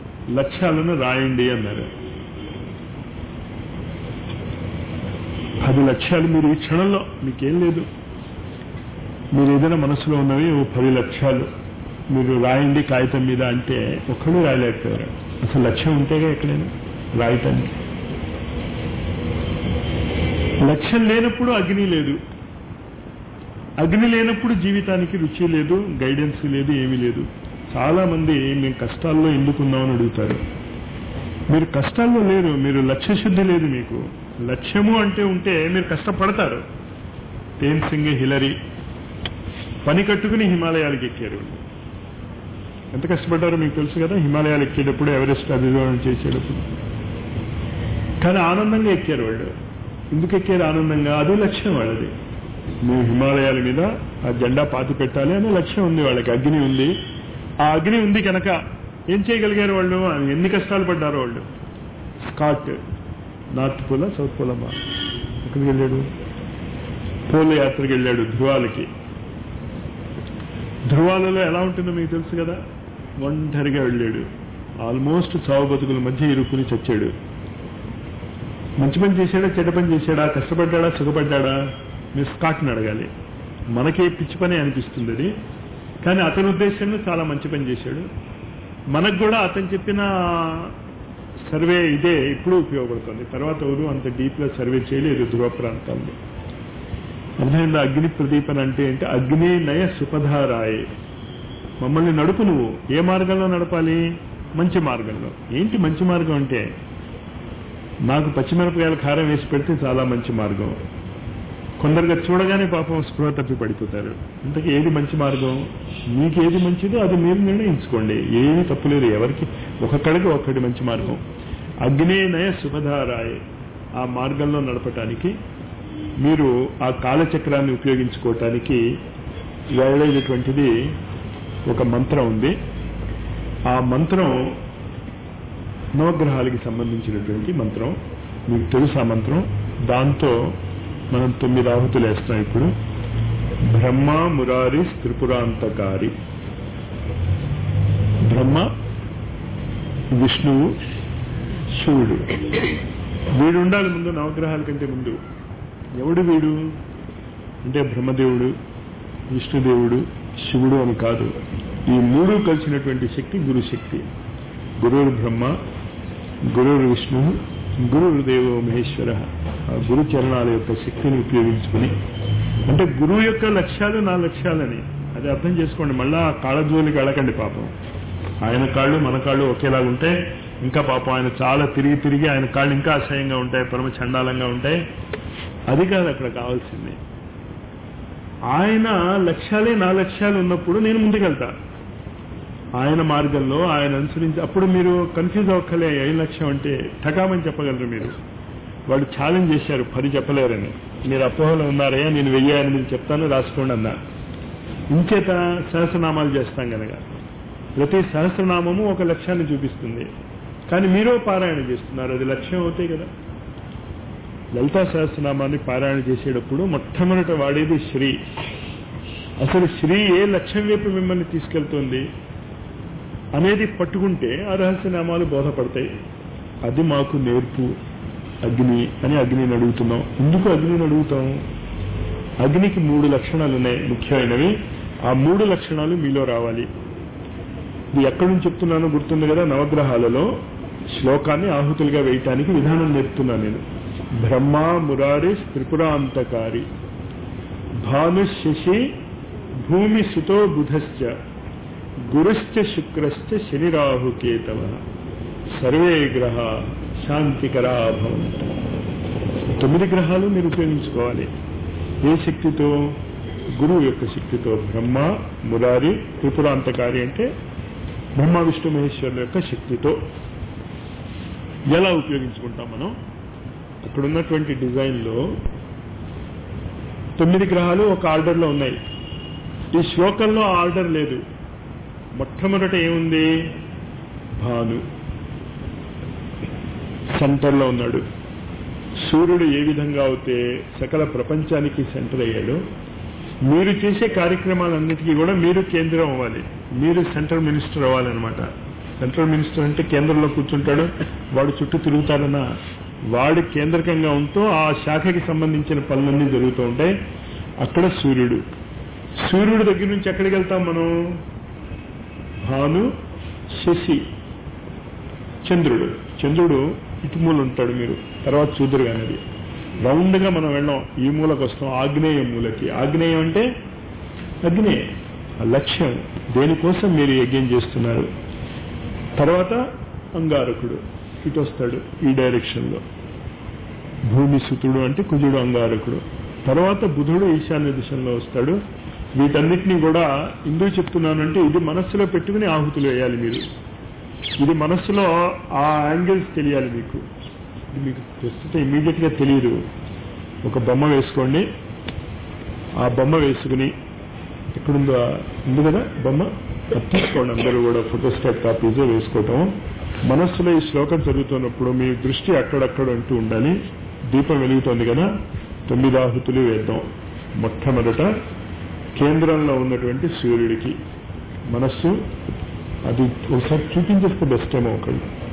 లక్ష్యాలను రాయండి అన్నారు పది లక్ష్యాలు మీరు ఈ క్షణంలో మీకేం లేదు మీరు ఏదైనా మనసులో ఉన్నవి ఓ పది లక్ష్యాలు మీరు రాయండి కాగితం మీద అంటే ఒక్కడు రాయలేకపోయారు అసలు లక్ష్యం ఉంటేగా ఎక్కడైనా రాయటానికి లక్ష్యం లేనప్పుడు అగ్ని లేదు అగ్ని లేనప్పుడు జీవితానికి రుచి లేదు గైడెన్స్ లేదు ఏమీ లేదు చాలా మంది మేము కష్టాల్లో ఎందుకున్నామని అడుగుతారు మీరు కష్టాల్లో లేరు మీరు లక్ష్యశుద్ధి లేదు మీకు లక్ష్యము అంటే ఉంటే మీరు కష్టపడతారు తేన్ సింగ్ హిలరీ పని కట్టుకుని హిమాలయాలకు ఎక్కారు ఎంత కష్టపడ్డారో మీకు తెలుసు కదా హిమాలయాలు ఎక్కేటప్పుడు ఎవరెస్ట్ అధిరోహణ చేసేటప్పుడు కానీ ఆనందంగా ఎక్కారు వాళ్ళు ఎందుకు ఎక్కారు ఆనందంగా అదే లక్ష్యం వాళ్ళది మేము హిమాలయాల మీద ఆ జెండా పాతి పెట్టాలి అనే లక్ష్యం ఉంది వాళ్ళకి అగ్ని ఉంది ఆ అగ్ని ఉంది కనుక ఏం చేయగలిగారు వాళ్ళు ఎన్ని కష్టాలు పడ్డారో వాళ్ళు స్కాట్ నార్త్ పోలా సౌత్ పోలమ్మా ఎక్కడికి వెళ్ళాడు పోల యాత్రకి వెళ్ళాడు ధ్రువాలకి ధ్రువాలలో ఎలా ఉంటుందో మీకు తెలుసు కదా ఒంటరిగా వెళ్ళాడు ఆల్మోస్ట్ చావు బతుకుల మధ్య ఇరుక్కుని చచ్చాడు మంచి పని చేశాడా చెడ్డ పని చేశాడా కష్టపడ్డాడా సుఖపడ్డాడా మీరు స్కాట్ని అడగాలి మనకే పిచ్చి పని అనిపిస్తుంది అది కానీ అతని ఉద్దేశంలో చాలా మంచి పని చేశాడు మనకు కూడా అతను చెప్పిన సర్వే ఇదే ఇప్పుడు ఉపయోగపడుతుంది తర్వాత ఎవరు అంత డీప్గా సర్వే చేయలేదు ధ్రువ ప్రాంతాల్లో అర్థమైందా అగ్ని ప్రదీపన అంటే ఏంటి అగ్ని నయ సుపధారాయే మమ్మల్ని నడుపు నువ్వు ఏ మార్గంలో నడపాలి మంచి మార్గంలో ఏంటి మంచి మార్గం అంటే నాకు పచ్చిమిరపకాయల కారం వేసి పెడితే చాలా మంచి మార్గం కొందరుగా చూడగానే పాపం స్పృహ తప్పి పడిపోతారు ఇంతకీ ఏది మంచి మార్గం మీకు ఏది మంచిదో అది మీరు నిర్ణయించుకోండి ఏమీ తప్పులేదు ఎవరికి ఒక్కొక్కడికి ఒక్కటి మంచి మార్గం అగ్నేనయ సుఖధారాయ ఆ మార్గంలో నడపటానికి మీరు ఆ కాలచక్రాన్ని ఉపయోగించుకోవటానికి వెళ్ళేటటువంటిది ఒక మంత్రం ఉంది ఆ మంత్రం నవగ్రహాలకి సంబంధించినటువంటి మంత్రం మీకు తెలుసు ఆ మంత్రం దాంతో మనం తొమ్మిది ఆహుతులు వేస్తాం ఇప్పుడు బ్రహ్మ మురారి త్రిపురాంతకారి బ్రహ్మ విష్ణువు శివుడు వీడు ఉండాలి ముందు నవగ్రహాల కంటే ముందు ఎవడు వీడు అంటే బ్రహ్మదేవుడు విష్ణుదేవుడు శివుడు అని కాదు ఈ మూడు కలిసినటువంటి శక్తి గురుశక్తి గురువు బ్రహ్మ గురువు విష్ణు గురువు దేవో మహేశ్వర ఆ గురు చరణాల యొక్క శక్తిని ఉపయోగించుకుని అంటే గురువు యొక్క లక్ష్యాలు నా లక్ష్యాలని అది అర్థం చేసుకోండి మళ్ళా ఆ కాళ్ళజోలికి వెళ్ళకండి పాపం ఆయన కాళ్ళు మన కాళ్ళు ఒకేలాగా ఉంటాయి ఇంకా పాపం ఆయన చాలా తిరిగి తిరిగి ఆయన కాళ్ళు ఇంకా అసహ్యంగా ఉంటాయి పరమ చండాలంగా ఉంటాయి అది కాదు అక్కడ కావాల్సింది ఆయన లక్ష్యాలే నా లక్ష్యాలు ఉన్నప్పుడు నేను ముందుకెళ్తా ఆయన మార్గంలో ఆయన అనుసరించి అప్పుడు మీరు కన్ఫ్యూజ్ అవ్వక్కలే ఏం లక్ష్యం అంటే ఠకామని చెప్పగలరు మీరు వాళ్ళు ఛాలెంజ్ చేశారు పది చెప్పలేరని మీరు అపోహలో ఉన్నారయ్యా నేను వెయ్యాలని మీరు చెప్తాను రాసుకోండి అన్నా ఇంచేత సహస్రనామాలు చేస్తాం కనుక ప్రతి సహస్రనామము ఒక లక్ష్యాన్ని చూపిస్తుంది కానీ మీరో పారాయణ చేస్తున్నారు అది లక్ష్యం అవుతాయి కదా లలితా సహస్రనామాన్ని పారాయణ చేసేటప్పుడు మొట్టమొదట వాడేది శ్రీ అసలు శ్రీ ఏ లక్ష్యం వైపు మిమ్మల్ని తీసుకెళ్తుంది అనేది పట్టుకుంటే ఆ రహస్యనామాలు బోధపడతాయి అది మాకు నేర్పు అగ్ని అని అగ్నిని అడుగుతున్నాం ఎందుకు అగ్నిని అడుగుతాం అగ్నికి మూడు లక్షణాలు ఉన్నాయి ముఖ్యమైనవి ఆ మూడు లక్షణాలు మీలో రావాలి ఇది ఎక్కడి నుంచి చెప్తున్నానో గుర్తుంది కదా నవగ్రహాలలో శ్లోకాన్ని ఆహుతులుగా వేయటానికి విధానం నేర్పుతున్నాను నేను బ్రహ్మ మురారి త్రిపురాంతకారి భాను శశి భూమి సుతో బుధశ్చ గురుశ్చ శుక్రశ్చ శనిరాహుకేతవ సర్వే గ్రహ శాంతికరా భవంతు తొమ్మిది గ్రహాలు మీరు ఉపయోగించుకోవాలి ఏ శక్తితో గురువు యొక్క శక్తితో బ్రహ్మ మురారి త్రిపురాంతకారి అంటే బ్రహ్మ విష్ణు మహేశ్వరుల యొక్క శక్తితో ఎలా ఉపయోగించుకుంటాం మనం అక్కడ ఉన్నటువంటి డిజైన్లో తొమ్మిది గ్రహాలు ఒక ఆర్డర్లో ఉన్నాయి ఈ శ్లోకంలో ఆర్డర్ లేదు మొట్టమొదట ఏముంది భాను సెంటర్లో ఉన్నాడు సూర్యుడు ఏ విధంగా అయితే సకల ప్రపంచానికి సెంటర్ అయ్యాడో మీరు చేసే కార్యక్రమాలన్నిటికీ కూడా మీరు కేంద్రం అవ్వాలి మీరు సెంట్రల్ మినిస్టర్ అవ్వాలన్నమాట సెంట్రల్ మినిస్టర్ అంటే కేంద్రంలో కూర్చుంటాడు వాడు చుట్టూ తిరుగుతాడన్నా వాడి కేంద్రకంగా ఉంటూ ఆ శాఖకి సంబంధించిన పనులన్నీ జరుగుతూ ఉంటాయి అక్కడ సూర్యుడు సూర్యుడి దగ్గర నుంచి ఎక్కడికి వెళ్తాం మనం భాను శశి చంద్రుడు చంద్రుడు ఇటు మూల ఉంటాడు మీరు తర్వాత చూద్దరు కానీ అది రౌండ్గా మనం వెళ్ళాం ఈ మూలకు వస్తాం ఆగ్నేయ మూలకి ఆగ్నేయం అంటే అగ్నేయం ఆ లక్ష్యం దేనికోసం మీరు యజ్ఞం చేస్తున్నారు తర్వాత అంగారకుడు ఇటు వస్తాడు ఈ డైరెక్షన్లో భూమి సుతుడు అంటే కుజుడు అంగారకుడు తర్వాత బుధుడు ఈశాన్య దిశలో వస్తాడు వీటన్నిటినీ కూడా ఎందుకు చెప్తున్నానంటే ఇది మనస్సులో పెట్టుకుని ఆహుతులు వేయాలి మీరు ఇది మనస్సులో ఆ యాంగిల్స్ తెలియాలి మీకు ఇది మీకు ప్రస్తుతం ఇమీడియట్గా తెలియదు ఒక బొమ్మ వేసుకోండి ఆ బొమ్మ వేసుకుని ఎక్కడుందో ఉంది కదా బొమ్మ అది తీసుకోండి అందరూ కూడా ఫోటోస్టాట్ కాపీస్ వేసుకోవటం మనస్సులో ఈ శ్లోకం చదువుతున్నప్పుడు మీ దృష్టి అక్కడక్కడ అంటూ ఉండాలి దీపం వెలుగుతోంది కదా తొమ్మిది ఆహుతులు వేద్దాం మొట్టమొదట కేంద్రంలో ఉన్నటువంటి సూర్యుడికి మనస్సు అది ఒకసారి చూపించేస్తే బెస్ట్ ఏమో ఒకళ్ళు